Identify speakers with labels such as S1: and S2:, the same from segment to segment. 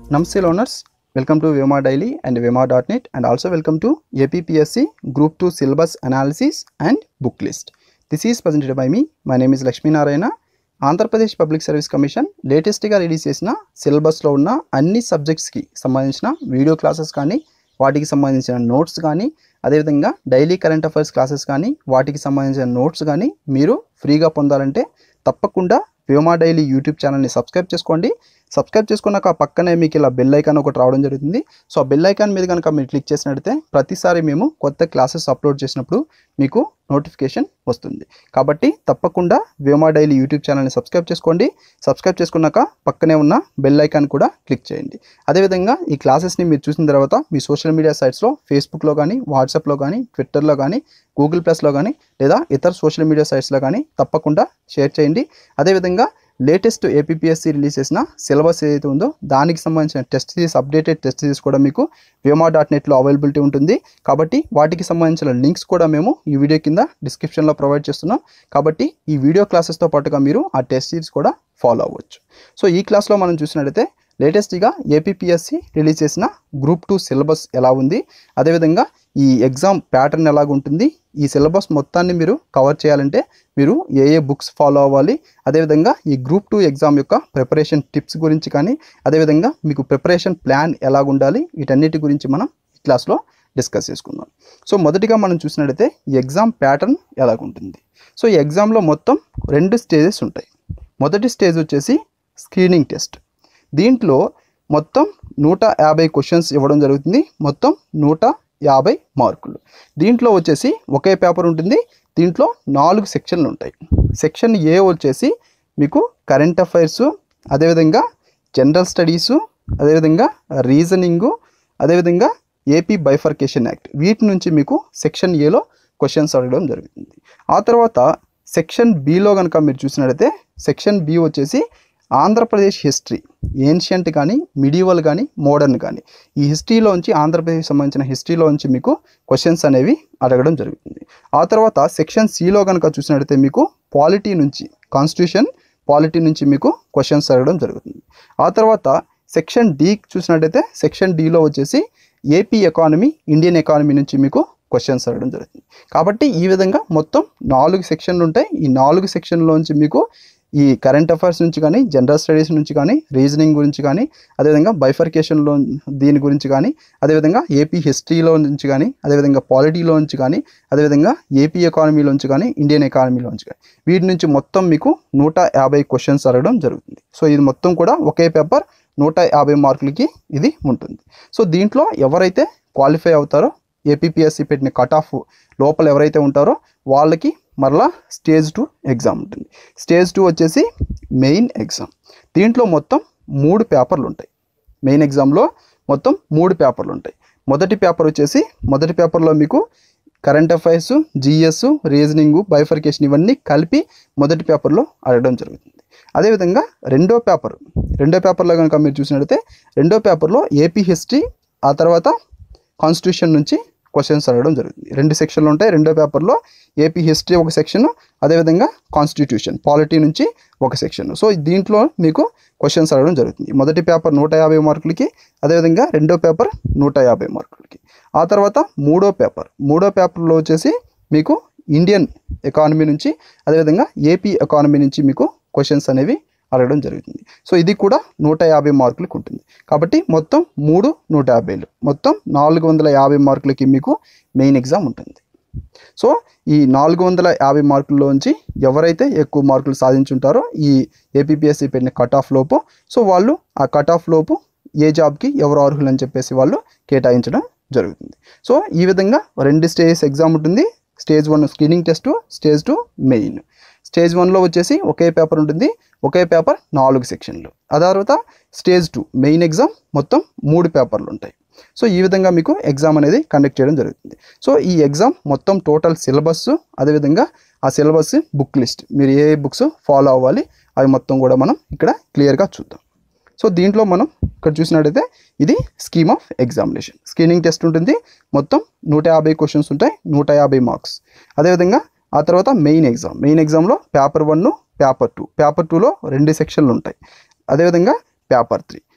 S1: Namaste learners, welcome to Vema Daily and Vema.net and also welcome to APPSC Group 2 Syllabus Analysis and Book List. This is presented by me. My name is Lakshmi Narayana. Andhra Pradesh public service commission లేటెస్ట్గా release చేసిన సిలబస్లో ఉన్న అన్ని సబ్జెక్ట్స్కి సంబంధించిన video classes కానీ వాటికి సంబంధించిన notes కానీ అదేవిధంగా డైలీ కరెంట్ అఫైర్స్ క్లాసెస్ కానీ వాటికి సంబంధించిన నోట్స్ కానీ మీరు ఫ్రీగా పొందాలంటే తప్పకుండా వ్యోమా డైలీ యూట్యూబ్ ఛానల్ని సబ్స్క్రైబ్ చేసుకోండి సబ్స్క్రైబ్ చేసుకున్నాక ఆ పక్కనే మీకు ఇలా బెల్ ఐకాన్ ఒకటి రావడం జరుగుతుంది సో ఆ బెల్ ఐకాన్ మీద కనుక మీరు క్లిక్ చేసినట్టయితే ప్రతిసారి మేము కొత్త క్లాసెస్ అప్లోడ్ చేసినప్పుడు మీకు నోటిఫికేషన్ వస్తుంది కాబట్టి తప్పకుండా వ్యోమా డైలీ యూట్యూబ్ ఛానల్ని సబ్స్క్రైబ్ చేసుకోండి సబ్స్క్రైబ్ చేసుకున్నాక పక్కనే ఉన్న బెల్ ఐకాన్ కూడా క్లిక్ చేయండి అదేవిధంగా ఈ క్లాసెస్ని మీరు చూసిన తర్వాత మీ సోషల్ మీడియా సైట్స్లో ఫేస్బుక్లో కానీ వాట్సాప్లో కానీ ట్విట్టర్లో కానీ గూగుల్ ప్లస్లో కానీ లేదా ఇతర సోషల్ మీడియా సైట్స్లో కానీ తప్పకుండా షేర్ చేయండి అదేవిధంగా లేటెస్ట్ ఏపీఎస్సి రిలీజ్ చేసిన సిలబస్ ఏదైతే ఉందో దానికి సంబంధించిన test series updated test series కూడా మీకు వ్యోమా డాట్ నెట్లో అవైలబిలిటీ ఉంటుంది కాబట్టి వాటికి సంబంధించిన లింక్స్ కూడా మేము ఈ వీడియో కింద డిస్క్రిప్షన్లో ప్రొవైడ్ చేస్తున్నాం కాబట్టి ఈ వీడియో క్లాసెస్తో పాటుగా మీరు ఆ టెస్ట్ సిరీస్ కూడా ఫాలో అవ్వచ్చు సో ఈ క్లాస్లో మనం చూసినట్టయితే లేటెస్ట్గా ఏపీఎస్సి రిలీజ్ చేసిన గ్రూప్ టూ సిలబస్ ఎలా ఉంది అదేవిధంగా ఈ ఎగ్జామ్ ప్యాటర్న్ ఎలాగుంటుంది ఈ సిలబస్ మొత్తాన్ని మీరు కవర్ చేయాలంటే మీరు ఏ ఏ బుక్స్ ఫాలో అవ్వాలి అదేవిధంగా ఈ గ్రూప్ టూ ఎగ్జామ్ యొక్క ప్రిపరేషన్ టిప్స్ గురించి కానీ అదేవిధంగా మీకు ప్రిపరేషన్ ప్లాన్ ఎలాగుండాలి వీటన్నిటి గురించి మనం ఈ క్లాస్లో డిస్కస్ చేసుకుందాం సో మొదటిగా మనం చూసినట్టయితే ఈ ఎగ్జామ్ ప్యాటర్న్ ఎలాగుంటుంది సో ఈ ఎగ్జామ్లో మొత్తం రెండు స్టేజెస్ ఉంటాయి మొదటి స్టేజ్ వచ్చేసి స్క్రీనింగ్ టెస్ట్ దీంట్లో మొత్తం నూట యాభై క్వశ్చన్స్ ఇవ్వడం జరుగుతుంది మొత్తం నూట యాభై మార్కులు దీంట్లో వచ్చేసి ఒకే పేపర్ ఉంటుంది దీంట్లో నాలుగు సెక్షన్లు ఉంటాయి సెక్షన్ ఏ వచ్చేసి మీకు కరెంట్ అఫైర్స్ అదేవిధంగా జనరల్ స్టడీసు అదేవిధంగా రీజనింగు అదేవిధంగా ఏపీ బైఫర్కేషన్ యాక్ట్ వీటి నుంచి మీకు సెక్షన్ ఏలో క్వశ్చన్స్ అడగడం జరుగుతుంది ఆ తర్వాత సెక్షన్ బిలో కనుక మీరు చూసినట్లయితే సెక్షన్ బి వచ్చేసి ఆంధ్రప్రదేశ్ హిస్టరీ ఏన్షియంట్ కానీ మిడివల్ కానీ మోడర్న్ కానీ ఈ హిస్టరీలోంచి ఆంధ్రప్రదేశ్ సంబంధించిన హిస్టరీలోంచి మీకు క్వశ్చన్స్ అనేవి అడగడం జరుగుతుంది ఆ తర్వాత సెక్షన్ సిలో కనుక చూసినట్లయితే మీకు పాలిటీ నుంచి కాన్స్టిట్యూషన్ పాలిటీ నుంచి మీకు క్వశ్చన్స్ అడగడం జరుగుతుంది ఆ తర్వాత సెక్షన్ డి చూసినట్టయితే సెక్షన్ డిలో వచ్చేసి ఏపీ ఎకానమీ ఇండియన్ ఎకానమీ నుంచి మీకు క్వశ్చన్స్ అడగడం జరుగుతుంది కాబట్టి ఈ విధంగా మొత్తం నాలుగు సెక్షన్లు ఉంటాయి ఈ నాలుగు సెక్షన్లోంచి మీకు ఈ కరెంట్ అఫైర్స్ నుంచి కానీ జనరల్ స్టడీస్ నుంచి కానీ రీజనింగ్ గురించి కానీ అదేవిధంగా బైఫర్కేషన్లో దీని గురించి కానీ అదేవిధంగా ఏపీ హిస్టరీలో నుంచి కానీ అదేవిధంగా పాలిటీలో నుంచి కానీ అదేవిధంగా ఏపీ ఎకానమీలోంచి కానీ ఇండియన్ ఎకానమీలోంచి కానీ వీటి నుంచి మొత్తం మీకు నూట యాభై క్వశ్చన్స్ అడగడం జరుగుతుంది సో ఇది మొత్తం కూడా ఒకే పేపర్ నూట యాభై మార్కులకి ఇది ఉంటుంది సో దీంట్లో ఎవరైతే క్వాలిఫై అవుతారో ఏపీఎస్సి పెట్టిన కట్ ఆఫ్ లోపల ఎవరైతే ఉంటారో వాళ్ళకి మరలా స్టేజ్ టూ ఎగ్జామ్ ఉంటుంది స్టేజ్ టూ వచ్చేసి మెయిన్ ఎగ్జామ్ దీంట్లో మొత్తం మూడు పేపర్లు ఉంటాయి మెయిన్ ఎగ్జామ్లో మొత్తం మూడు పేపర్లు ఉంటాయి మొదటి పేపర్ వచ్చేసి మొదటి పేపర్లో మీకు current affairs GS reasoning bifurcation ఇవన్నీ కలిపి మొదటి పేపర్లో అడగడం జరుగుతుంది అదేవిధంగా రెండో పేపర్ రెండో పేపర్లో కనుక మీరు చూసినట్లయితే రెండో పేపర్లో ఏపీ హిస్టరీ ఆ తర్వాత కాన్స్టిట్యూషన్ నుంచి క్వశ్చన్స్ అడగడం జరుగుతుంది రెండు సెక్షన్లు ఉంటాయి రెండో పేపర్లో ఏపీ హిస్టరీ ఒక సెక్షన్ అదేవిధంగా కాన్స్టిట్యూషన్ పాలిటీ నుంచి ఒక సెక్షన్ సో దీంట్లో మీకు క్వశ్చన్స్ అడగడం జరుగుతుంది మొదటి పేపర్ నూట యాభై మార్కులకి అదేవిధంగా రెండో పేపర్ నూట యాభై మార్కులకి ఆ తర్వాత మూడో పేపర్ మూడో పేపర్లో వచ్చేసి మీకు ఇండియన్ ఎకానమీ నుంచి అదేవిధంగా ఏపీ ఎకానమీ నుంచి మీకు క్వశ్చన్స్ అనేవి అడగడం జరుగుతుంది సో ఇది కూడా నూట యాభై మార్కులకు ఉంటుంది కాబట్టి మొత్తం మూడు నూట యాభైలు మొత్తం నాలుగు వందల యాభై మార్కులకి మీకు మెయిన్ ఎగ్జామ్ ఉంటుంది సో ఈ నాలుగు వందల యాభై మార్కుల్లోంచి ఎవరైతే ఎక్కువ మార్కులు సాధించుంటారో ఈ ఏపీఎస్సి పెట్టిన కట్ ఆఫ్ లోపు సో వాళ్ళు ఆ కట్ ఆఫ్ లోపు ఏ జాబ్కి ఎవరు అర్హులు అని చెప్పేసి వాళ్ళు కేటాయించడం జరుగుతుంది సో ఈ విధంగా రెండు స్టేజెస్ ఎగ్జామ్ ఉంటుంది stage one screening test stage two main stage వన్లో వచ్చేసి ఒకే పేపర్ ఉంటుంది ఒకే పేపర్ నాలుగు సెక్షన్లు ఆ తర్వాత స్టేజ్ టూ మెయిన్ ఎగ్జామ్ మొత్తం మూడు పేపర్లు ఉంటాయి సో ఈ విధంగా మీకు ఎగ్జామ్ అనేది కండక్ట్ చేయడం జరుగుతుంది సో ఈ ఎగ్జామ్ మొత్తం టోటల్ సిలబస్ అదేవిధంగా ఆ సిలబస్ బుక్ లిస్ట్ మీరు ఏ బుక్స్ ఫాలో అవ్వాలి అవి మొత్తం కూడా మనం ఇక్కడ క్లియర్గా చూద్దాం సో దీంట్లో మనం ఇక్కడ చూసినట్టయితే ఇది scheme of examination screening test ఉంటుంది మొత్తం నూట యాభై క్వశ్చన్స్ ఉంటాయి నూట యాభై మార్క్స్ అదేవిధంగా ఆ తర్వాత మెయిన్ ఎగ్జామ్ మెయిన్ ఎగ్జామ్లో paper one paper two paper టూలో రెండు సెక్షన్లు ఉంటాయి అదేవిధంగా పేపర్ త్రీ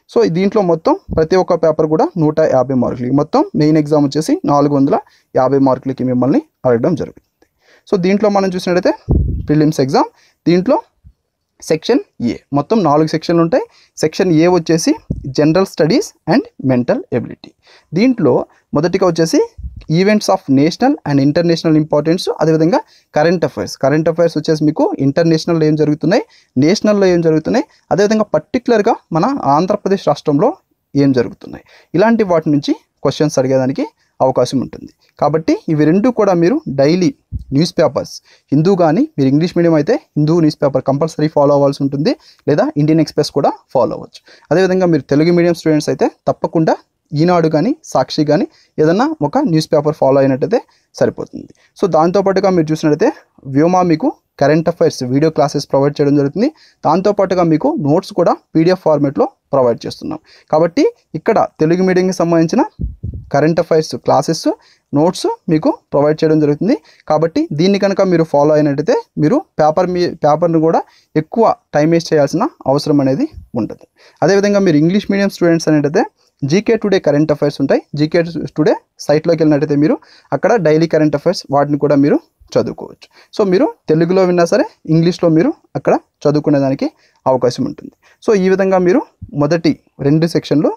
S1: సో దీంట్లో మొత్తం ప్రతి ఒక్క పేపర్ కూడా నూట యాభై మార్కులకి మొత్తం మెయిన్ ఎగ్జామ్ వచ్చేసి నాలుగు వందల యాభై మార్కులకి మిమ్మల్ని అడగడం జరుగుతుంది సో దీంట్లో మనం చూసినట్టయితే ప్రిలిమ్స్ ఎగ్జామ్ దీంట్లో సెక్షన్ ఏ మొత్తం నాలుగు సెక్షన్లు ఉంటాయి సెక్షన్ ఏ వచ్చేసి general studies and mental ability దీంట్లో మొదటిగా వచ్చేసి events of national and international importance అదేవిధంగా కరెంట్ అఫైర్స్ కరెంట్ అఫైర్స్ వచ్చేసి మీకు ఇంటర్నేషనల్లో ఏం జరుగుతున్నాయి నేషనల్లో ఏం జరుగుతున్నాయి అదేవిధంగా పర్టికులర్గా మన ఆంధ్రప్రదేశ్ రాష్ట్రంలో ఏం జరుగుతున్నాయి ఇలాంటి వాటి నుంచి క్వశ్చన్స్ అడిగేదానికి అవకాశం ఉంటుంది కాబట్టి ఇవి రెండు కూడా మీరు డైలీ న్యూస్ పేపర్స్ హిందూ కానీ మీరు ఇంగ్లీష్ మీడియం అయితే Hindu news paper compulsory follow అవ్వాల్సి ఉంటుంది లేదా ఇండియన్ ఎక్స్ప్రెస్ కూడా ఫాలో అవ్వచ్చు అదేవిధంగా మీరు తెలుగు మీడియం స్టూడెంట్స్ అయితే తప్పకుండా ఈనాడు కానీ సాక్షి కానీ ఏదన్నా ఒక న్యూస్ పేపర్ ఫాలో అయినట్టయితే సరిపోతుంది సో దాంతోపాటుగా మీరు చూసినట్టయితే వ్యోమా మీకు current affairs video classes provide చేయడం జరుగుతుంది దాంతోపాటుగా మీకు నోట్స్ కూడా పీడిఎఫ్ ఫార్మేట్లో ప్రొవైడ్ చేస్తున్నాం కాబట్టి ఇక్కడ తెలుగు మీడియంకి సంబంధించిన కరెంట్ అఫైర్స్ క్లాసెస్ నోట్స్ మీకు ప్రొవైడ్ చేయడం జరుగుతుంది కాబట్టి దీన్ని కనుక మీరు ఫాలో అయినట్టయితే మీరు పేపర్ మీ పేపర్ను కూడా ఎక్కువ టైం వేస్ట్ చేయాల్సిన అవసరం అనేది ఉంటుంది అదేవిధంగా మీరు ఇంగ్లీష్ మీడియం స్టూడెంట్స్ అనేటైతే జీకే టుడే కరెంట్ అఫైర్స్ ఉంటాయి జీకే టుడే సైట్లోకి వెళ్ళినట్టయితే మీరు అక్కడ డైలీ కరెంట్ అఫైర్స్ వాటిని కూడా మీరు చదువుకోవచ్చు సో మీరు తెలుగులో విన్నా సరే ఇంగ్లీష్లో మీరు అక్కడ చదువుకునేదానికి అవకాశం ఉంటుంది సో ఈ విధంగా మీరు మొదటి రెండు సెక్షన్లు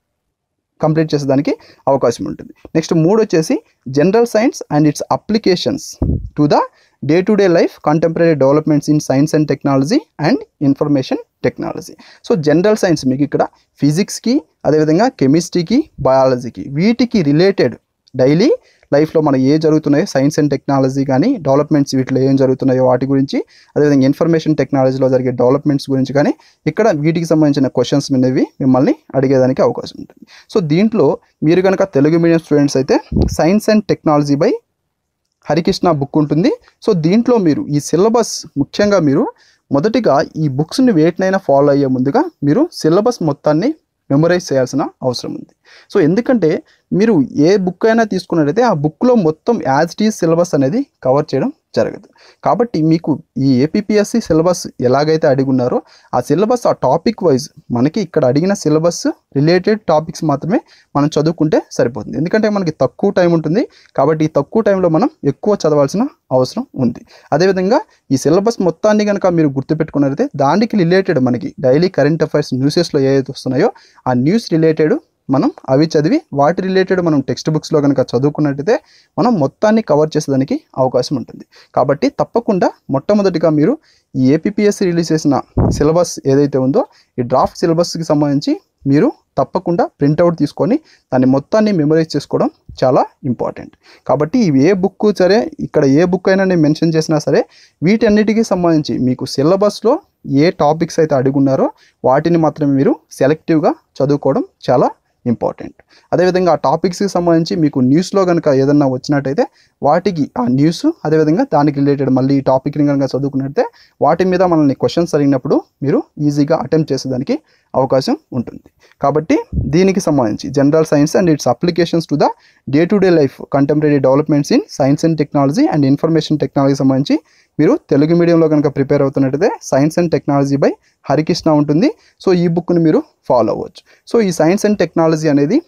S1: కంప్లీట్ చేసేదానికి అవకాశం ఉంటుంది నెక్స్ట్ మూడు వచ్చేసి general science and its applications to the day to day life contemporary developments in science and technology and information technology so general science మీకు ఇక్కడ ఫిజిక్స్కి అదేవిధంగా కెమిస్ట్రీకి బయాలజీకి వీటికి రిలేటెడ్ డైలీ లైఫ్లో మన ఏ జరుగుతున్నాయో సైన్స్ అండ్ టెక్నాలజీ కానీ డెవలప్మెంట్స్ వీటిలో ఏం జరుగుతున్నాయో వాటి గురించి అదేవిధంగా ఇన్ఫర్మేషన్ టెక్నాలజీలో జరిగే డెవలప్మెంట్స్ గురించి కానీ ఇక్కడ వీటికి సంబంధించిన క్వశ్చన్స్ అనేవి మిమ్మల్ని అడిగేదానికి అవకాశం ఉంటుంది సో దీంట్లో మీరు కనుక తెలుగు మీడియం స్టూడెంట్స్ అయితే science and technology by Harikrishna book ఉంటుంది సో దీంట్లో మీరు ఈ సిలబస్ ముఖ్యంగా మీరు మొదటిగా ఈ బుక్స్ని వేటినైనా ఫాలో అయ్యే ముందుగా మీరు సిలబస్ మొత్తాన్ని మెమరైజ్ చేయాల్సిన అవసరం ఉంది సో ఎందుకంటే మీరు ఏ బుక్ అయినా తీసుకున్నట్టయితే ఆ బుక్లో మొత్తం యాజ్ ఇట్ ఈజ్ సిలబస్ అనేది కవర్ చేయడం జరగదు కాబట్టి మీకు ఈ ఏపీఎస్సి సిలబస్ ఎలాగైతే అడిగి ఉన్నారో ఆ సిలబస్ ఆ టాపిక్ వైజ్ మనకి ఇక్కడ అడిగిన సిలబస్ రిలేటెడ్ టాపిక్స్ మాత్రమే మనం చదువుకుంటే సరిపోతుంది ఎందుకంటే మనకి తక్కువ టైం ఉంటుంది కాబట్టి ఈ తక్కువ టైంలో మనం ఎక్కువ చదవాల్సిన అవసరం ఉంది అదేవిధంగా ఈ సిలబస్ మొత్తాన్ని కనుక మీరు గుర్తుపెట్టుకున్నట్లయితే దానికి రిలేటెడ్ మనకి డైలీ కరెంట్ అఫైర్స్ న్యూసెస్లో ఏవైతే వస్తున్నాయో ఆ న్యూస్ రిలేటెడ్ మనం అవి చదివి వాటి రిలేటెడ్ మనం టెక్స్ట్ బుక్స్లో కనుక చదువుకున్నట్టయితే మనం మొత్తాన్ని కవర్ చేసేదానికి అవకాశం ఉంటుంది కాబట్టి తప్పకుండా మొట్టమొదటిగా మీరు ఈ ఏపీఎస్సి రిలీజ్ చేసిన సిలబస్ ఏదైతే ఉందో ఈ డ్రాఫ్ట్ సిలబస్కి సంబంధించి మీరు తప్పకుండా ప్రింట్అవుట్ తీసుకొని దాన్ని మొత్తాన్ని మెమరైజ్ చేసుకోవడం చాలా ఇంపార్టెంట్ కాబట్టి ఇవి ఏ బుక్ సరే ఇక్కడ ఏ బుక్ అయినా నేను మెన్షన్ చేసినా సరే వీటన్నిటికీ సంబంధించి మీకు సిలబస్లో ఏ టాపిక్స్ అయితే అడుగున్నారో వాటిని మాత్రమే మీరు సెలెక్టివ్గా చదువుకోవడం చాలా ఇంపార్టెంట్ అదేవిధంగా ఆ టాపిక్స్కి సంబంధించి మీకు న్యూస్లో కనుక ఏదన్నా వచ్చినట్టయితే వాటికి ఆ న్యూస్ అదేవిధంగా దానికి రిలేటెడ్ మళ్ళీ ఈ టాపిక్ని కనుక చదువుకున్నట్టయితే వాటి మీద మనల్ని క్వశ్చన్స్ అడిగినప్పుడు మీరు ఈజీగా అటెంప్ట్ చేసేదానికి అవకాశం ఉంటుంది కాబట్టి దీనికి సంబంధించి general science and its applications to the day to day life contemporary developments in science and technology and information technology సంబంధించి మీరు తెలుగు మీడియంలో కనుక ప్రిపేర్ అవుతున్నట్టయితే science and technology by Harikrishna ఉంటుంది సో ఈ బుక్ని మీరు ఫాలో అవ్వచ్చు సో ఈ సైన్స్ అండ్ టెక్నాలజీ అనేది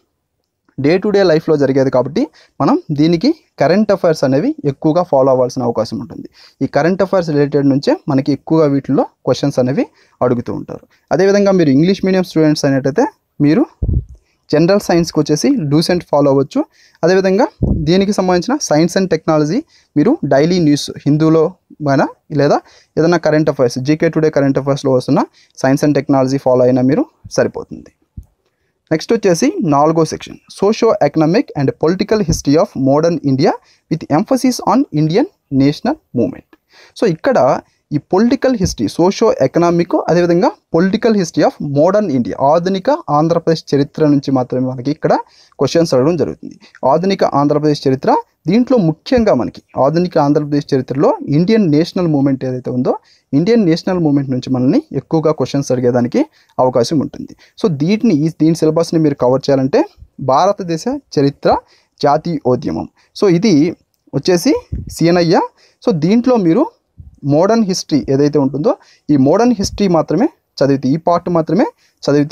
S1: డే టు డే లైఫ్లో జరిగేది కాబట్టి మనం దీనికి కరెంట్ అఫైర్స్ అనేవి ఎక్కువగా ఫాలో అవ్వాల్సిన అవకాశం ఉంటుంది ఈ కరెంట్ అఫైర్స్ రిలేటెడ్ నుంచే మనకి ఎక్కువగా వీటిల్లో క్వశ్చన్స్ అనేవి అడుగుతూ ఉంటారు అదేవిధంగా మీరు ఇంగ్లీష్ మీడియం స్టూడెంట్స్ అయినట్టయితే మీరు జనరల్ సైన్స్కి వచ్చేసి లూసెంట్ ఫాలో అవ్వచ్చు అదేవిధంగా దీనికి సంబంధించిన సైన్స్ అండ్ టెక్నాలజీ మీరు డైలీ న్యూస్ హిందూలో అయినా లేదా ఏదైనా current affairs GK today current అఫైర్స్లో వస్తున్న సైన్స్ అండ్ టెక్నాలజీ ఫాలో అయినా మీరు సరిపోతుంది నెక్స్ట్ వచ్చేసి నాలుగో section socio economic and political history of modern India with emphasis on Indian national movement so ఇక్కడ ఈ పొలిటికల్ హిస్టరీ సోషో ఎకనామిక్ అదేవిధంగా political history of modern India ఆధునిక ఆంధ్రప్రదేశ్ చరిత్ర నుంచి మాత్రమే మనకి ఇక్కడ క్వశ్చన్స్ అడగడం జరుగుతుంది ఆధునిక ఆంధ్రప్రదేశ్ చరిత్ర దీంట్లో ముఖ్యంగా మనకి ఆధునిక ఆంధ్రప్రదేశ్ చరిత్రలో ఇండియన్ నేషనల్ మూమెంట్ ఏదైతే ఉందో ఇండియన్ నేషనల్ మూమెంట్ నుంచి మనల్ని ఎక్కువగా క్వశ్చన్స్ అడిగేదానికి అవకాశం ఉంటుంది సో దీటిని ఈ దీని సిలబస్ని మీరు కవర్ చేయాలంటే భారతదేశ చరిత్ర జాతీయోద్యమం సో ఇది వచ్చేసి సీనయ్య సో దీంట్లో మీరు మోడర్న్ హిస్టరీ ఏదైతే ఉంటుందో ఈ మోడర్న్ హిస్టరీ మాత్రమే చదివితే ఈ పార్ట్ మాత్రమే చదివితే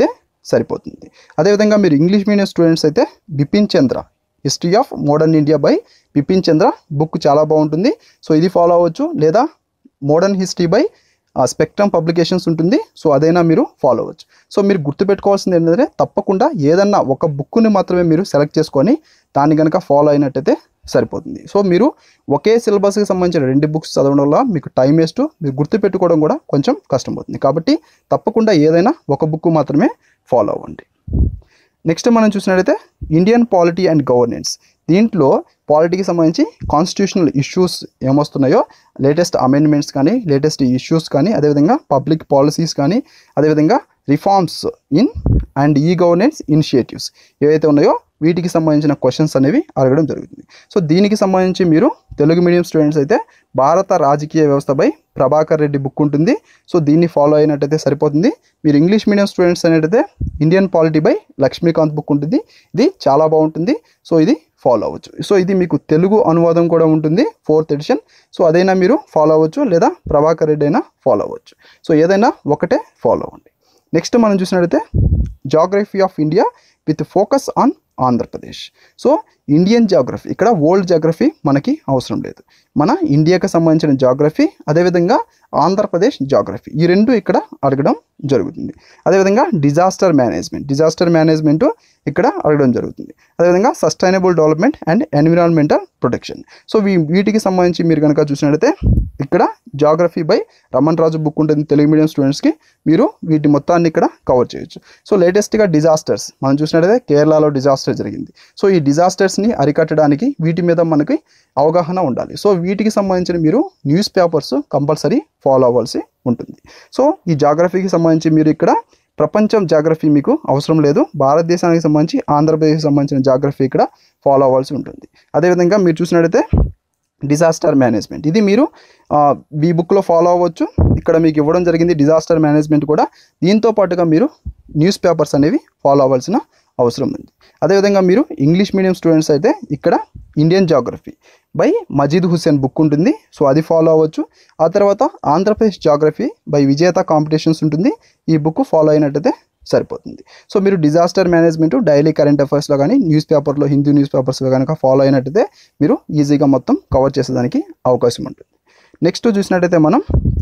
S1: సరిపోతుంది అదేవిధంగా మీరు ఇంగ్లీష్ మీడియం స్టూడెంట్స్ అయితే Bipin Chandra history of modern India by Bipin Chandra book చాలా బాగుంటుంది సో ఇది ఫాలో అవ్వచ్చు లేదా modern history by spectrum publications ఉంటుంది సో అదైనా మీరు ఫాలో అవ్వచ్చు సో మీరు గుర్తుపెట్టుకోవాల్సింది ఏంటంటే తప్పకుండా ఏదన్నా ఒక బుక్ని మాత్రమే మీరు సెలెక్ట్ చేసుకొని దాన్ని కనుక ఫాలో అయినట్టయితే సరిపోతుంది సో మీరు ఒకే సిలబస్కి సంబంధించిన రెండు బుక్స్ చదవడం వల్ల మీకు టైం వేస్ట్ మీరు గుర్తుపెట్టుకోవడం కూడా కొంచెం కష్టమవుతుంది కాబట్టి తప్పకుండా ఏదైనా ఒక బుక్ మాత్రమే ఫాలో అవ్వండి నెక్స్ట్ మనం చూసినట్లయితే ఇండియన్ పాలిటీ అండ్ గవర్నెన్స్ దీంట్లో పాలిటీకి సంబంధించి కాన్స్టిట్యూషనల్ ఇష్యూస్ ఏమొస్తున్నాయో లేటెస్ట్ అమెండ్మెంట్స్ కానీ లేటెస్ట్ ఇష్యూస్ కానీ అదేవిధంగా పబ్లిక్ పాలసీస్ కానీ అదేవిధంగా రిఫార్మ్స్ ఇన్ అండ్ ఈ గవర్నెన్స్ ఇనిషియేటివ్స్ ఏవైతే ఉన్నాయో వీటికి సంబంధించిన క్వశ్చన్స్ అనేవి అడగడం జరుగుతుంది సో దీనికి సంబంధించి మీరు తెలుగు మీడియం స్టూడెంట్స్ అయితే భారత రాజకీయ వ్యవస్థపై ప్రభాకర్ రెడ్డి బుక్ ఉంటుంది సో దీన్ని ఫాలో అయినట్టయితే సరిపోతుంది మీరు ఇంగ్లీష్ మీడియం స్టూడెంట్స్ అనేటైతే Indian polity by Laxmikanth book ఉంటుంది ఇది చాలా బాగుంటుంది సో ఇది ఫాలో అవ్వచ్చు సో ఇది మీకు తెలుగు అనువాదం కూడా ఉంటుంది ఫోర్త్ ఎడిషన్ సో అదైనా మీరు ఫాలో అవ్వచ్చు లేదా ప్రభాకర్ రెడ్డి అయినా ఫాలో అవ్వచ్చు సో ఏదైనా ఒకటే ఫాలో అవ్వండి నెక్స్ట్ మనం చూసినట్లయితే geography of India with focus on Andhra Pradesh so Indian geography ఇక్కడ వరల్డ్ జాగ్రఫీ మనకి అవసరం లేదు మన ఇండియాకి సంబంధించిన జాగ్రఫీ అదేవిధంగా ఆంధ్రప్రదేశ్ జాగ్రఫీ ఈ రెండు ఇక్కడ అడగడం జరుగుతుంది అదేవిధంగా డిజాస్టర్ మేనేజ్మెంట్ డిజాస్టర్ మేనేజ్మెంట్ ఇక్కడ అడగడం జరుగుతుంది అదేవిధంగా sustainable development and environmental protection so we వీటికి సంబంధించి మీరు కనుక చూసినట్లయితే ఇక్కడ geography by Raman Raju book ఉంటుంది తెలుగు మీడియం స్టూడెంట్స్కి మీరు వీటి మొత్తాన్ని ఇక్కడ కవర్ చేయొచ్చు సో లేటెస్ట్గా డిజాస్టర్స్ మనం చూసినట్లయితే కేరళలో డిజాస్టర్ జరిగింది సో ఈ డిజాస్టర్స్ని అరికట్టడానికి వీటి మీద మనకి అవగాహన ఉండాలి సో వీటికి సంబంధించిన మీరు న్యూస్ పేపర్స్ కంపల్సరీ ఫాలో అవ్వాల్సి ఉంటుంది సో ఈ జాగ్రఫీకి సంబంధించి మీరు ఇక్కడ ప్రపంచం జాగ్రఫీ మీకు అవసరం లేదు భారతదేశానికి సంబంధించి ఆంధ్రప్రదేశ్కి సంబంధించిన జాగ్రఫీ ఇక్కడ ఫాలో అవ్వాల్సి ఉంటుంది అదేవిధంగా మీరు చూసినట్లయితే డిజాస్టర్ మేనేజ్మెంట్ ఇది మీరు ఆ, ఈ బుక్లో ఫాలో అవ్వచ్చు ఇక్కడ మీకు ఇవ్వడం జరిగింది డిజాస్టర్ మేనేజ్మెంట్ కూడా దీంతో పాటుగా మీరు న్యూస్ పేపర్స్ అనేవి ఫాలో అవ్వాల్సిన అవసరం ఉంది అదేవిధంగా మీరు ఇంగ్లీష్ మీడియం స్టూడెంట్స్ అయితే ఇక్కడ Indian geography by Majid Husain book ఉంటుంది సో అది ఫాలో అవ్వచ్చు ఆ తర్వాత Andhra Pradesh geography by Vijetha competitions ఉంటుంది ఈ బుక్ ఫాలో అయినట్టయితే సరిపోతుంది సో మీరు డిజాస్టర్ మేనేజ్మెంట్ డైలీ కరెంట్ అఫైర్స్లో కానీ న్యూస్ పేపర్లో హిందీ న్యూస్ పేపర్స్లో కనుక ఫాలో అయినట్టయితే మీరు ఈజీగా మొత్తం కవర్ చేసేదానికి అవకాశం ఉంటుంది నెక్స్ట్ చూసినట్టయితే మనం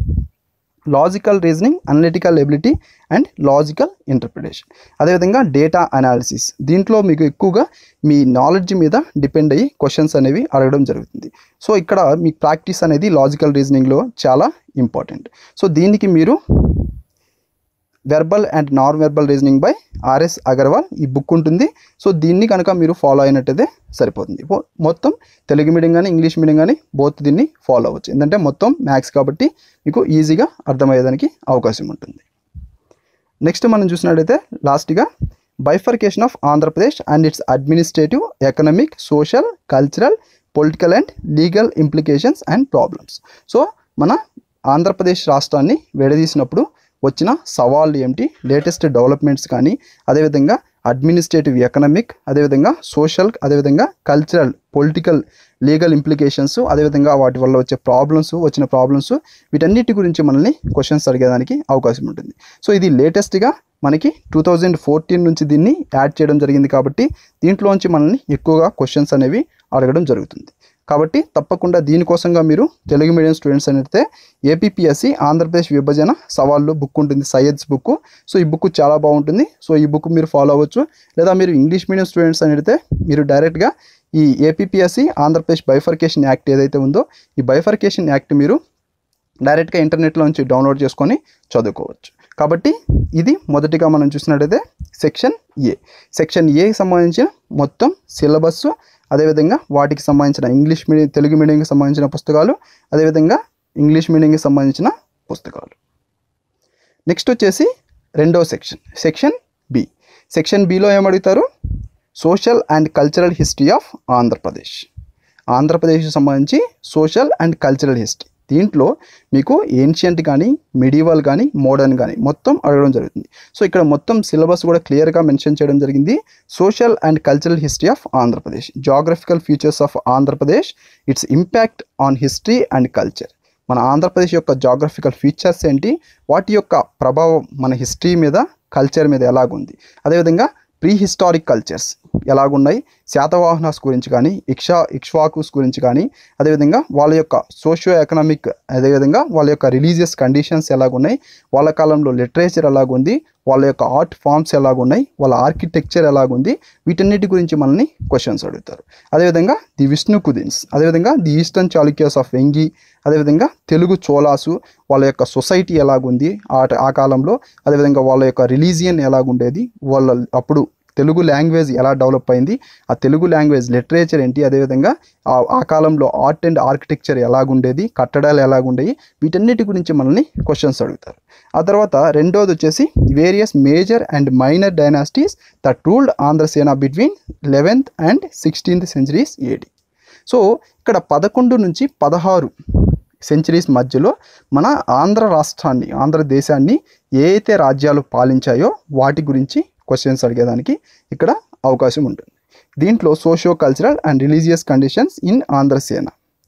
S1: logical reasoning analytical ability and logical interpretation అదేవిధంగా డేటా అనాలిసిస్ దీంట్లో మీకు ఎక్కువగా మీ నాలెడ్జ్ మీద డిపెండ్ అయ్యి క్వశ్చన్స్ అనేవి అడగడం జరుగుతుంది సో ఇక్కడ మీ ప్రాక్టీస్ అనేది లాజికల్ రీజనింగ్లో చాలా ఇంపార్టెంట్ సో దీనికి మీరు verbal and non verbal reasoning by RS Agarwal ఈ బుక్ ఉంటుంది సో దీన్ని కనుక మీరు ఫాలో అయినట్టయితే సరిపోతుంది మొ- మొత్తం తెలుగు మీడియం కానీ ఇంగ్లీష్ మీడియం కానీ బోత్ దీన్ని ఫాలో అవ్వచ్చు ఎందుకంటే మొత్తం మ్యాథ్స్ కాబట్టి మీకు ఈజీగా అర్థమయ్యేదానికి అవకాశం ఉంటుంది నెక్స్ట్ మనం చూసినట్టయితే లాస్ట్గా bifurcation of Andhra Pradesh and its administrative economic social cultural political and legal implications and problems so మన ఆంధ్రప్రదేశ్ రాష్ట్రాన్ని విడదీసినప్పుడు వచ్చిన సవాళ్ళు ఏమిటి లేటెస్ట్ డెవలప్మెంట్స్ కానీ అదేవిధంగా అడ్మినిస్ట్రేటివ్ ఎకనామిక్ అదేవిధంగా సోషల్ అదేవిధంగా కల్చరల్ పొలిటికల్ లీగల్ ఇంప్లికేషన్స్ అదేవిధంగా వాటి వల్ల వచ్చే ప్రాబ్లమ్స్ వచ్చిన ప్రాబ్లమ్స్ వీటన్నిటి గురించి మనల్ని క్వశ్చన్స్ అడిగేదానికి అవకాశం ఉంటుంది సో ఇది లేటెస్ట్గా మనకి టూ థౌజండ్ ఫోర్టీన్ నుంచి దీన్ని యాడ్ చేయడం జరిగింది కాబట్టి దీంట్లోంచి మనల్ని ఎక్కువగా క్వశ్చన్స్ అనేవి అడగడం జరుగుతుంది కాబట్టి తప్పకుండా దీనికోసంగా మీరు తెలుగు మీడియం స్టూడెంట్స్ అయితే ఏపీపీఎస్సి ఆంధ్రప్రదేశ్ విభజన సవాళ్ళు బుక్ ఉంటుంది సయ్యద్స్ బుక్ సో ఈ బుక్ చాలా బాగుంటుంది సో ఈ బుక్ మీరు ఫాలో అవ్వచ్చు లేదా మీరు ఇంగ్లీష్ మీడియం స్టూడెంట్స్ అని అడిగితే మీరు డైరెక్ట్గా ఈ ఏపీపీఎస్సి ఆంధ్రప్రదేశ్ బైఫర్కేషన్ యాక్ట్ ఏదైతే ఉందో ఈ బైఫర్కేషన్ యాక్ట్ మీరు డైరెక్ట్గా ఇంటర్నెట్లో నుంచి డౌన్లోడ్ చేసుకొని చదువుకోవచ్చు కాబట్టి ఇది మొదటిగా మనం చూసినట్టయితే సెక్షన్ ఏ సెక్షన్ ఏకి సంబంధించిన మొత్తం సిలబస్ అదేవిధంగా వాటికి సంబంధించిన ఇంగ్లీష్ మీడియం తెలుగు మీడియంకి సంబంధించిన పుస్తకాలు అదేవిధంగా ఇంగ్లీష్ మీడియంకి సంబంధించిన పుస్తకాలు నెక్స్ట్ వచ్చేసి రెండో సెక్షన్ సెక్షన్ బి సెక్షన్ బిలో ఏమడుగుతారు social and cultural history of Andhra Pradesh ఆంధ్రప్రదేశ్కి సంబంధించి సోషల్ అండ్ కల్చరల్ హిస్టరీ దీంట్లో మీకు ఏన్షియంట్ కానీ మిడివల్ కానీ మోడర్న్ కానీ మొత్తం అడగడం జరుగుతుంది సో ఇక్కడ మొత్తం సిలబస్ కూడా క్లియర్గా మెన్షన్ చేయడం జరిగింది social and cultural history of Andhra Pradesh geographical features of Andhra Pradesh its impact on history and culture మన ఆంధ్రప్రదేశ్ యొక్క జాగ్రఫికల్ ఫీచర్స్ ఏంటి వాటి యొక్క ప్రభావం మన హిస్టరీ మీద కల్చర్ మీద ఎలాగుంది అదేవిధంగా ప్రీ హిస్టారిక్ కల్చర్స్ ఎలాగున్నాయి శాతవాహనాస్ గురించి కానీ ఇక్షా ఇక్ష్వాకుస్ గురించి కానీ అదేవిధంగా వాళ్ళ యొక్క సోషియో ఎకనామిక్ అదేవిధంగా వాళ్ళ యొక్క రిలీజియస్ కండిషన్స్ ఎలాగున్నాయి వాళ్ళ కాలంలో లిటరేచర్ ఎలాగుంది వాళ్ళ యొక్క ఆర్ట్ ఫామ్స్ ఎలాగున్నాయి వాళ్ళ ఆర్కిటెక్చర్ ఎలాగుంది వీటన్నిటి గురించి మనల్ని క్వశ్చన్స్ అడుగుతారు అదేవిధంగా ది విష్ణు కుదిన్స్ అదేవిధంగా the eastern Chalukyas of Vengi అదేవిధంగా తెలుగు చోళాసు వాళ్ళ యొక్క సొసైటీ ఎలాగుంది ఆ ఆ కాలంలో అదేవిధంగా వాళ్ళ యొక్క రిలీజియన్ ఎలాగుండేది వాళ్ళ అప్పుడు తెలుగు లాంగ్వేజ్ ఎలా డెవలప్ అయింది ఆ తెలుగు లాంగ్వేజ్ లిటరేచర్ ఏంటి అదేవిధంగా ఆ ఆ కాలంలో ఆర్ట్ అండ్ ఆర్కిటెక్చర్ ఎలాగుండేది కట్టడాలు ఎలాగుండేవి వీటన్నిటి గురించి మనల్ని క్వశ్చన్స్ అడుగుతారు ఆ తర్వాత రెండోది వచ్చేసి various major and minor dynasties that ruled ఆంధ్రసేన between eleventh and sixteenth centuries AD so ఇక్కడ పదకొండు నుంచి పదహారు సెంచరీస్ మధ్యలో మన ఆంధ్ర రాష్ట్రాన్ని ఆంధ్రదేశాన్ని ఏ అయితే రాజ్యాలు పాలించాయో వాటి గురించి క్వశ్చన్స్ అడిగేదానికి ఇక్కడ అవకాశం ఉంటుంది దీంట్లో socio cultural and religious conditions in ఆంధ్రసేన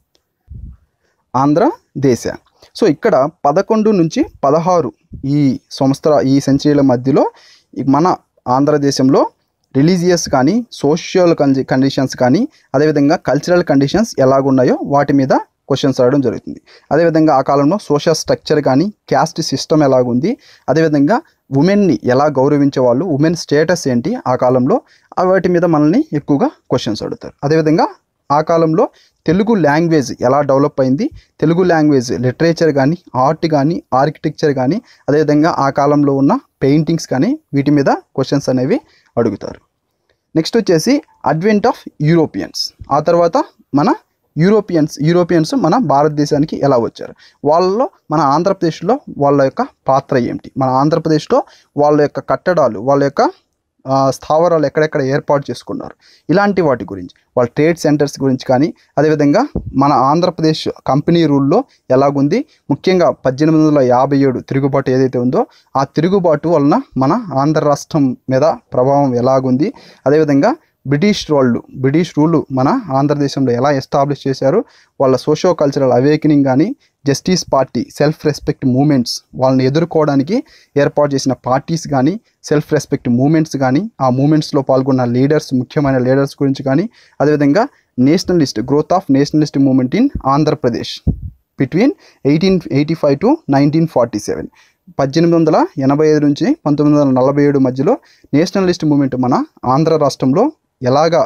S1: ఆంధ్రదేశ సో ఇక్కడ పదకొండు నుంచి పదహారు ఈ సంవత్సర ఈ సెంచరీల మధ్యలో ఈ మన ఆంధ్రదేశంలో రిలీజియస్ కానీ సోషియల్ కండిషన్స్ కానీ అదేవిధంగా కల్చరల్ కండిషన్స్ ఎలాగున్నాయో వాటి మీద క్వశ్చన్స్ అడగడం జరుగుతుంది అదేవిధంగా ఆ కాలంలో సోషల్ స్ట్రక్చర్ కానీ క్యాస్ట్ సిస్టమ్ ఎలాగుంది అదేవిధంగా ఉమెన్ని ఎలా గౌరవించేవాళ్ళు ఉమెన్ స్టేటస్ ఏంటి ఆ కాలంలో ఆ వాటి మీద మనల్ని ఎక్కువగా క్వశ్చన్స్ అడుగుతారు అదేవిధంగా ఆ కాలంలో తెలుగు లాంగ్వేజ్ ఎలా డెవలప్ అయింది తెలుగు లాంగ్వేజ్ లిటరేచర్ కానీ ఆర్ట్ కానీ ఆర్కిటెక్చర్ కానీ అదేవిధంగా ఆ కాలంలో ఉన్న పెయింటింగ్స్ కానీ వీటి మీద క్వశ్చన్స్ అనేవి అడుగుతారు నెక్స్ట్ వచ్చేసి అడ్వెంట్ ఆఫ్ యూరోపియన్స్ ఆ తర్వాత మన యూరోపియన్స్ యూరోపియన్స్ మన భారతదేశానికి ఎలా వచ్చారు వాళ్ళలో మన ఆంధ్రప్రదేశ్లో వాళ్ళ యొక్క పాత్ర ఏమిటి మన ఆంధ్రప్రదేశ్లో వాళ్ళ యొక్క కట్టడాలు వాళ్ళ యొక్క ఆ, స్థావరాలు ఎక్కడెక్కడ ఏర్పాటు చేసుకున్నారు ఇలాంటి వాటి గురించి వాళ్ళ ట్రేడ్ సెంటర్స్ గురించి కానీ అదేవిధంగా మన ఆంధ్రప్రదేశ్ కంపెనీ రూల్లో ఎలాగుంది ముఖ్యంగా పద్దెనిమిది వందల యాభై ఏడు తిరుగుబాటు ఏదైతే ఉందో ఆ తిరుగుబాటు వలన మన ఆంధ్ర రాష్ట్రం మీద ప్రభావం ఎలాగుంది అదేవిధంగా బ్రిటిష్ వాళ్ళు బ్రిటిష్ రూల్ మన ఆంధ్రదేశంలో ఎలా ఎస్టాబ్లిష్ చేశారు వాళ్ళ సోషో కల్చరల్ అవేకనింగ్ కానీ justice party self respect movements వాళ్ళని ఎదుర్కోవడానికి ఏర్పాటు చేసిన పార్టీస్ కానీ సెల్ఫ్ రెస్పెక్ట్ మూమెంట్స్ కానీ ఆ మూమెంట్స్లో పాల్గొన్న లీడర్స్ ముఖ్యమైన లీడర్స్ గురించి కానీ అదేవిధంగా nationalist growth of nationalist movement in Andhra Pradesh between eighteen eighty five to nineteen forty seven పద్దెనిమిది వందల ఎనభై ఐదు నుంచి పంతొమ్మిది వందల నలభై ఏడు మధ్యలో నేషనలిస్ట్ మూమెంట్ మన ఆంధ్ర రాష్ట్రంలో ఎలాగా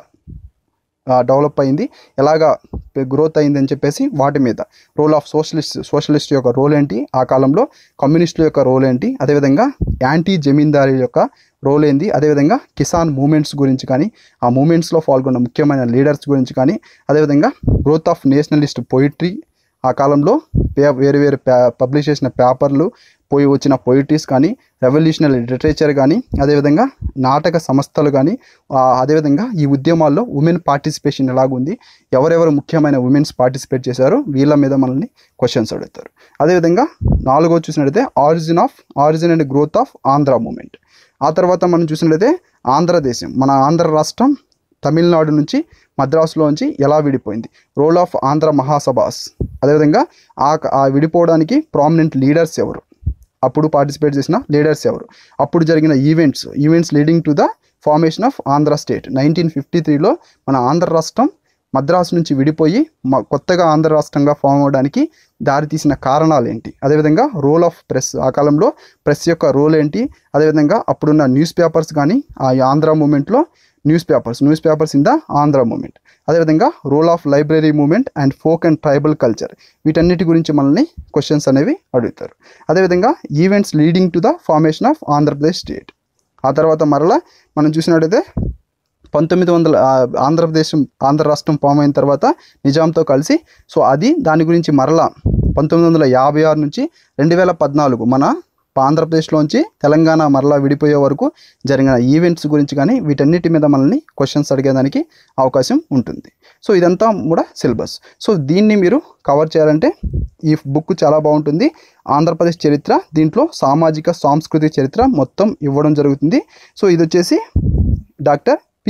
S1: డెవలప్ అయింది ఎలాగా గ్రోత్ అయింది అని చెప్పేసి వాటి మీద రోల్ ఆఫ్ సోషలిస్ట్ సోషలిస్ట్ యొక్క రోల్ ఏంటి ఆ కాలంలో కమ్యూనిస్టుల యొక్క రోల్ ఏంటి అదేవిధంగా యాంటీ జమీందారీ యొక్క రోల్ ఏంది అదేవిధంగా కిసాన్ మూమెంట్స్ గురించి కానీ ఆ మూమెంట్స్లో పాల్గొన్న ముఖ్యమైన లీడర్స్ గురించి కానీ అదేవిధంగా గ్రోత్ ఆఫ్ నేషనలిస్ట్ పొయిట్రీ ఆ కాలంలో పే వేరు వేరు పే పబ్లిష్ చేసిన పేపర్లు పోయి వచ్చిన పొయిట్రీస్ కానీ రెవల్యూషనరీ లిటరేచర్ కానీ అదేవిధంగా నాటక సంస్థలు కానీ ఆ, అదేవిధంగా ఈ ఉద్యమాల్లో ఉమెన్ పార్టిసిపేషన్ ఎలాగుంది ఎవరెవరు ముఖ్యమైన ఉమెన్స్ పార్టిసిపేట్ చేశారో వీళ్ళ మీద మనల్ని క్వశ్చన్స్ అడుగుతారు అదేవిధంగా నాలుగో చూసినట్లయితే origin of origin and growth of Andhra movement ఆ తర్వాత మనం చూసినట్లయితే ఆంధ్రదేశం మన ఆంధ్ర రాష్ట్రం తమిళనాడు నుంచి మద్రాసులోంచి ఎలా విడిపోయింది రోల్ ఆఫ్ ఆంధ్ర మహాసభాస్ అదేవిధంగా ఆ ఆ విడిపోవడానికి ప్రామినెంట్ లీడర్స్ ఎవరు అప్పుడు పార్టిసిపేట్ చేసిన లీడర్స్ ఎవరు అప్పుడు జరిగిన events events leading to the formation of Andhra state nineteen fifty త్రీలో మన ఆంధ్ర రాష్ట్రం మద్రాసు నుంచి విడిపోయి మ- కొత్తగా ఆంధ్ర రాష్ట్రంగా ఫామ్ అవడానికి దారితీసిన కారణాలు ఏంటి అదేవిధంగా రోల్ ఆఫ్ ప్రెస్ ఆ కాలంలో ప్రెస్ యొక్క రోల్ ఏంటి అదేవిధంగా అప్పుడున్న న్యూస్ పేపర్స్ కానీ ఆ ఆంధ్ర మూమెంట్లో news papers news papers in the Andhra movement అదేవిధంగా role of library movement and folk and tribal culture వీటన్నిటి గురించి మనల్ని క్వశ్చన్స్ అనేవి అడుగుతారు అదేవిధంగా events leading to the formation of Andhra Pradesh state ఆ తర్వాత మరలా మనం చూసినట్టయితే పంతొమ్మిది వందల ఆ, ఆంధ్రప్రదేశ్ ఆంధ్ర రాష్ట్రం ఫామ్ అయిన తర్వాత నిజాంతో కలిసి సో అది దాని గురించి మరలా పంతొమ్మిది వందల యాభై ఆరు నుంచి రెండు వేల పద్నాలుగు మన ఆంధ్రప్రదేశ్లోంచి తెలంగాణ మరలా విడిపోయే వరకు జరిగిన ఈవెంట్స్ గురించి కానీ వీటన్నిటి మీద మనల్ని క్వశ్చన్స్ అడిగేదానికి అవకాశం ఉంటుంది సో ఇదంతా కూడా సిలబస్ సో దీన్ని మీరు కవర్ చేయాలంటే ఈ బుక్ చాలా బాగుంటుంది ఆంధ్రప్రదేశ్ చరిత్ర దీంట్లో సామాజిక సాంస్కృతిక చరిత్ర మొత్తం ఇవ్వడం జరుగుతుంది సో ఇది వచ్చేసి డాక్టర్ పి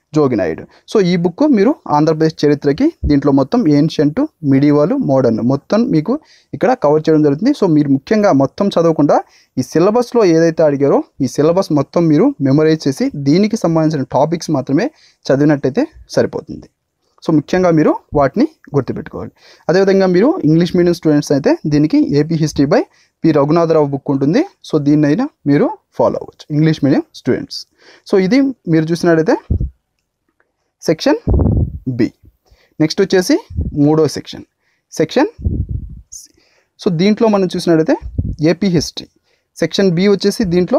S1: జోగినాయుడు సో ఈ బుక్ మీరు ఆంధ్రప్రదేశ్ చరిత్రకి దీంట్లో మొత్తం ఏన్షియంట్ మిడివల్ మోడర్న్ మొత్తం మీకు ఇక్కడ కవర్ చేయడం జరుగుతుంది సో మీరు ముఖ్యంగా మొత్తం చదవకుండా ఈ సిలబస్లో ఏదైతే అడిగారో ఈ సిలబస్ మొత్తం మీరు మెమరైజ్ చేసి దీనికి సంబంధించిన టాపిక్స్ మాత్రమే చదివినట్టయితే సరిపోతుంది సో ముఖ్యంగా మీరు వాటిని గుర్తుపెట్టుకోవాలి అదేవిధంగా మీరు ఇంగ్లీష్ మీడియం స్టూడెంట్స్ అయితే దీనికి AP history by P Raghunatha Rao book ఉంటుంది సో దీన్నైనా మీరు ఫాలో అవ్వచ్చు ఇంగ్లీష్ మీడియం స్టూడెంట్స్ సో ఇది మీరు చూసినట్టయితే సెక్షన్ బి నెక్స్ట్ వచ్చేసి మూడో సెక్షన్ సెక్షన్ సో దీంట్లో మనం చూసినట్టయితే ఏపీ హిస్టరీ సెక్షన్ బి వచ్చేసి దీంట్లో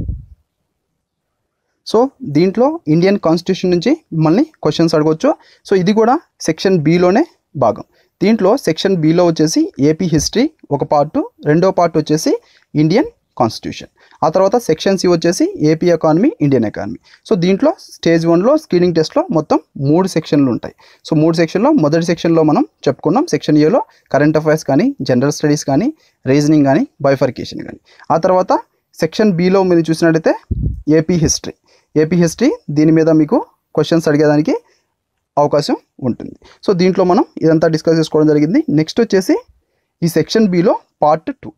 S1: సో దీంట్లో ఇండియన్ కాన్స్టిట్యూషన్ నుంచి మిమ్మల్ని క్వశ్చన్స్ అడగవచ్చు సో ఇది కూడా సెక్షన్ బిలోనే భాగం దీంట్లో సెక్షన్ బిలో వచ్చేసి ఏపీ హిస్టరీ ఒక పార్ట్ రెండో పార్ట్ వచ్చేసి ఇండియన్ కాన్స్టిట్యూషన్ ఆ తర్వాత సెక్షన్ సి వచ్చేసి AP economy Indian economy so దీంట్లో స్టేజ్ వన్లో స్క్రీనింగ్ టెస్ట్లో మొత్తం మూడు సెక్షన్లు ఉంటాయి సో మూడు సెక్షన్లో మొదటి సెక్షన్లో మనం చెప్పుకున్నాం సెక్షన్ ఏలో కరెంట్ అఫైర్స్ కానీ జనరల్ స్టడీస్ కానీ రీజనింగ్ కానీ బైఫర్కేషన్ కానీ ఆ తర్వాత సెక్షన్ బిలో మీరు చూసినట్టయితే ఏపీ హిస్టరీ ఏపీ హిస్టరీ దీని మీద మీకు క్వశ్చన్స్ అడిగేదానికి అవకాశం ఉంటుంది సో దీంట్లో మనం ఇదంతా డిస్కస్ చేసుకోవడం జరిగింది నెక్స్ట్ వచ్చేసి ఈ సెక్షన్ బిలో పార్ట్ టూ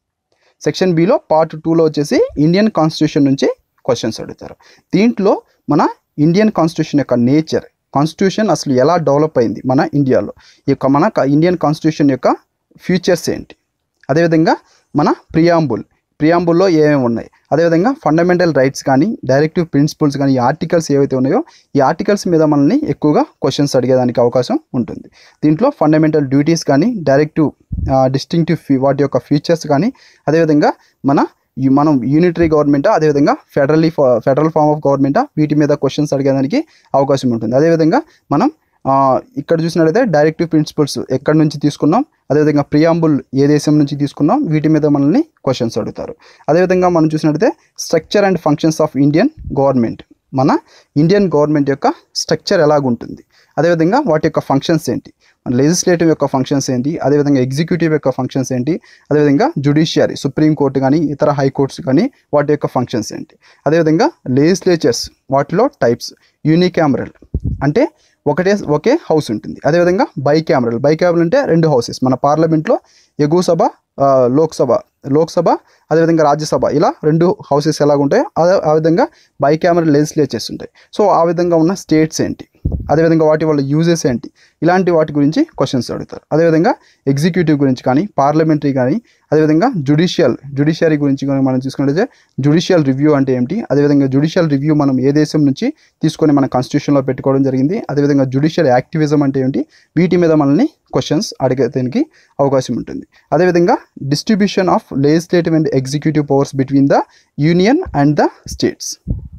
S1: సెక్షన్ బిలో పార్ట్ టూలో వచ్చేసి ఇండియన్ కాన్స్టిట్యూషన్ నుంచి క్వశ్చన్స్ అడుగుతారు దీంట్లో మన ఇండియన్ కాన్స్టిట్యూషన్ యొక్క నేచర్ కాన్స్టిట్యూషన్ అసలు ఎలా డెవలప్ అయింది మన ఇండియాలో ఈ యొక్క మన ఇండియన్ కాన్స్టిట్యూషన్ యొక్క ఫ్యూచర్స్ ఏంటి అదేవిధంగా మన ప్రియాంబుల్ ప్రియాంబుల్లో ఏమేమి ఉన్నాయి అదేవిధంగా ఫండమెంటల్ రైట్స్ కానీ డైరెక్టివ్ ప్రిన్సిపల్స్ కానీ ఈ ఆర్టికల్స్ ఏవైతే ఉన్నాయో ఈ ఆర్టికల్స్ మీద మనల్ని ఎక్కువగా క్వశ్చన్స్ అడిగేదానికి అవకాశం ఉంటుంది దీంట్లో ఫండమెంటల్ డ్యూటీస్ కానీ డైరెక్టివ్ డిస్టింక్టివ్ వాటి యొక్క ఫీచర్స్ కానీ అదేవిధంగా మన ఈ మనం యూనిటరీ గవర్నమెంటా అదేవిధంగా ఫెడరలీ ఫెడరల్ ఫార్మ్ ఆఫ్ గవర్నమెంటా వీటి మీద క్వశ్చన్స్ అడిగేదానికి అవకాశం ఉంటుంది అదేవిధంగా మనం ఆ, ఇక్కడ చూసినట్లయితే డైరెక్టివ్ ప్రిన్సిపల్స్ ఎక్కడి నుంచి తీసుకున్నాం అదేవిధంగా ప్రియాంబుల్ ఏ దేశం నుంచి తీసుకున్నాం వీటి మీద మనల్ని క్వశ్చన్స్ అడుగుతారు అదేవిధంగా మనం చూసినట్లయితే structure and functions of Indian government మన ఇండియన్ గవర్నమెంట్ యొక్క స్ట్రక్చర్ ఎలాగుంటుంది అదేవిధంగా వాటి యొక్క ఫంక్షన్స్ ఏంటి మన లెజిస్లేటివ్ యొక్క ఫంక్షన్స్ ఏంటి అదేవిధంగా ఎగ్జిక్యూటివ్ యొక్క ఫంక్షన్స్ ఏంటి అదేవిధంగా జుడిషియరీ సుప్రీం కోర్టు కానీ ఇతర హైకోర్ట్స్ కానీ వాటి యొక్క ఫంక్షన్స్ ఏంటి అదేవిధంగా లెజిస్లేచర్స్ వాటిలో టైప్స్ యూనికామరల్ అంటే ఒకటే ఒకే హౌస్ ఉంటుంది అదేవిధంగా బై క్యామరల్ బై క్యామరల్ అంటే రెండు హౌసెస్ మన పార్లమెంట్లో ఎగువ సభ ఆ, లోక్సభ లోక్సభ అదేవిధంగా రాజ్యసభ ఇలా రెండు హౌసెస్ ఎలాగ ఉంటాయో అదే ఆ విధంగా బై క్యామరల్ లెజిస్లేచర్స్ ఉంటాయి సో ఆ విధంగా ఉన్న స్టేట్స్ ఏంటి అదేవిధంగా వాటి వల్ల యూజెస్ ఏంటి ఇలాంటి వాటి గురించి క్వశ్చన్స్ అడుగుతారు అదేవిధంగా ఎగ్జిక్యూటివ్ గురించి కానీ పార్లమెంటరీ కానీ అదేవిధంగా జుడిషియల్ జుడిషియరీ గురించి కానీ మనం చూసుకున్నట్లయితే జుడిషియల్ రివ్యూ అంటే ఏమిటి అదేవిధంగా జుడిషియల్ రివ్యూ మనం ఏ దేశం నుంచి తీసుకొని మన కాన్స్టిట్యూషన్లో పెట్టుకోవడం జరిగింది అదేవిధంగా జుడిషియల్ యాక్టివిజం అంటే ఏంటి వీటి మీద మనల్ని క్వశ్చన్స్ అడిగేదానికి అవకాశం ఉంటుంది అదేవిధంగా distribution of legislative and executive powers between the union and the states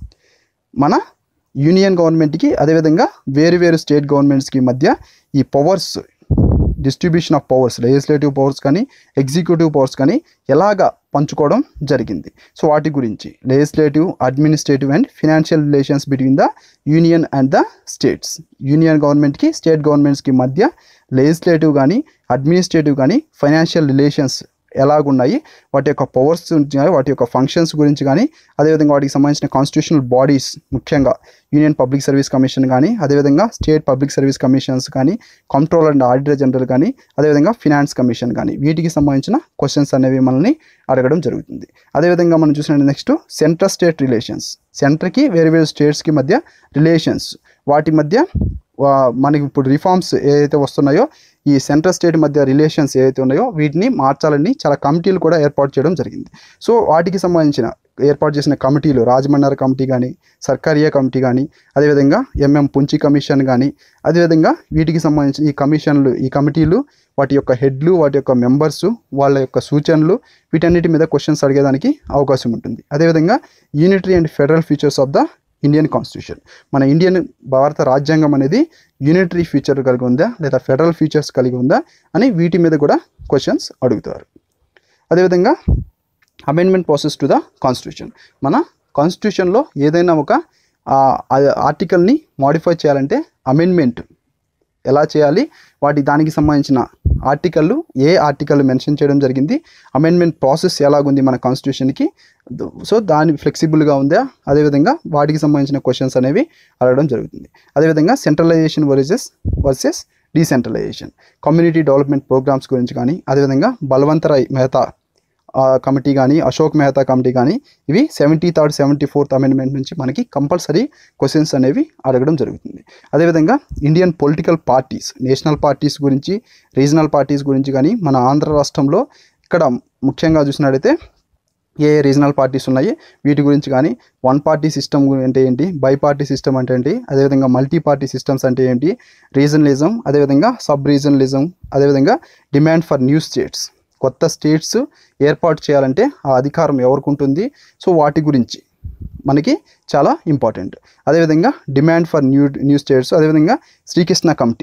S1: మన యూనియన్ గవర్నమెంట్కి అదేవిధంగా వేరు వేరు స్టేట్ గవర్నమెంట్స్కి మధ్య ఈ powers distribution of powers legislative powers కానీ ఎగ్జిక్యూటివ్ పవర్స్ కానీ ఎలాగా పంచుకోవడం జరిగింది సో వాటి గురించి legislative administrative and financial relations between the union and the states union గవర్నమెంట్కి స్టేట్ గవర్నమెంట్స్కి మధ్య లెజిస్లేటివ్ కానీ అడ్మినిస్ట్రేటివ్ కానీ ఫైనాన్షియల్ రిలేషన్స్ ఎలాగున్నాయి వాటి యొక్క పవర్స్ గురించి కానీ వాటి యొక్క ఫంక్షన్స్ గురించి కానీ అదేవిధంగా వాటికి సంబంధించిన కాన్స్టిట్యూషనల్ బాడీస్ ముఖ్యంగా యూనియన్ పబ్లిక్ సర్వీస్ కమిషన్ కానీ అదేవిధంగా స్టేట్ పబ్లిక్ సర్వీస్ కమిషన్స్ కానీ కంట్రోలర్ అండ్ ఆడిటర్ జనరల్ కానీ అదేవిధంగా ఫినాన్స్ కమిషన్ కానీ వీటికి సంబంధించిన క్వశ్చన్స్ అనేవి మనల్ని అడగడం జరుగుతుంది అదేవిధంగా మనం చూసిన నెక్స్ట్ సెంట్రల్ స్టేట్ రిలేషన్స్ సెంటర్కి వేరు వేరు స్టేట్స్కి మధ్య రిలేషన్స్ వాటి మధ్య వా- మనకి ఇప్పుడు రిఫార్మ్స్ ఏదైతే వస్తున్నాయో ఈ సెంట్రల్ స్టేట్ మధ్య రిలేషన్స్ ఏవైతే ఉన్నాయో వీటిని మార్చాలని చాలా కమిటీలు కూడా ఏర్పాటు చేయడం జరిగింది సో వాటికి సంబంధించిన ఏర్పాటు చేసిన కమిటీలు రాజమన్నారు కమిటీ కానీ సర్కారియా కమిటీ కానీ అదేవిధంగా ఎంఎం పుంచి కమిషన్ కానీ అదేవిధంగా వీటికి సంబంధించిన ఈ కమిషన్లు ఈ కమిటీలు వాటి యొక్క హెడ్లు వాటి యొక్క మెంబర్స్ వాళ్ళ యొక్క సూచనలు వీటన్నిటి మీద క్వశ్చన్స్ అడిగేదానికి అవకాశం ఉంటుంది అదేవిధంగా unitary and federal features of the Indian constitution మన ఇండియన్ భారత రాజ్యాంగం అనేది యూనిటరీ ఫీచర్ కలిగి ఉందా లేదా ఫెడరల్ ఫీచర్స్ కలిగి ఉందా అని వీటి మీద కూడా క్వశ్చన్స్ అడుగుతారు అదేవిధంగా amendment process to the constitution మన కాన్స్టిట్యూషన్లో ఏదైనా ఒక ఆర్టికల్ని మాడిఫై చేయాలంటే అమెండ్మెంట్ ఎలా చేయాలి వాటి దానికి సంబంధించిన ఆర్టికల్ ఏ ఆర్టికల్ మెన్షన్ చేయడం జరిగింది అమెండ్మెంట్ ప్రాసెస్ ఎలాగుంది మన కాన్స్టిట్యూషన్కి సో దాని ఫ్లెక్సిబుల్గా ఉందా అదేవిధంగా వాటికి సంబంధించిన క్వశ్చన్స్ అనేవి అడగడం జరుగుతుంది అదేవిధంగా centralisation versus versus decentralisation community development programmes గురించి కానీ అదేవిధంగా బలవంతరాయ్ మెహతా ఆ, కమిటీ కానీ అశోక్ మెహతా కమిటీ కానీ ఇవి seventy third seventy fourth amendment నుంచి మనకి కంపల్సరీ క్వశ్చన్స్ అనేవి అడగడం జరుగుతుంది అదేవిధంగా Indian political parties national parties గురించి రీజనల్ పార్టీస్ గురించి కానీ మన ఆంధ్ర రాష్ట్రంలో ఇక్కడ ముఖ్యంగా చూసినట్టయితే ఏ ఏ రీజనల్ పార్టీస్ ఉన్నాయి వీటి గురించి కానీ వన్ పార్టీ సిస్టమ్ అంటే ఏంటి బై పార్టీ సిస్టమ్ అంటే ఏంటి అదేవిధంగా మల్టీ పార్టీ సిస్టమ్స్ అంటే ఏంటి రీజనలిజం అదేవిధంగా సబ్ రీజనలిజం అదేవిధంగా డిమాండ్ ఫర్ న్యూ స్టేట్స్ కొత్త స్టేట్స్ ఏర్పాటు చేయాలంటే ఆ అధికారం ఎవరికి ఉంటుంది సో వాటి గురించి మనకి చాలా ఇంపార్టెంట్ అదేవిధంగా demand for new new states అదేవిధంగా శ్రీకృష్ణ కమిటీ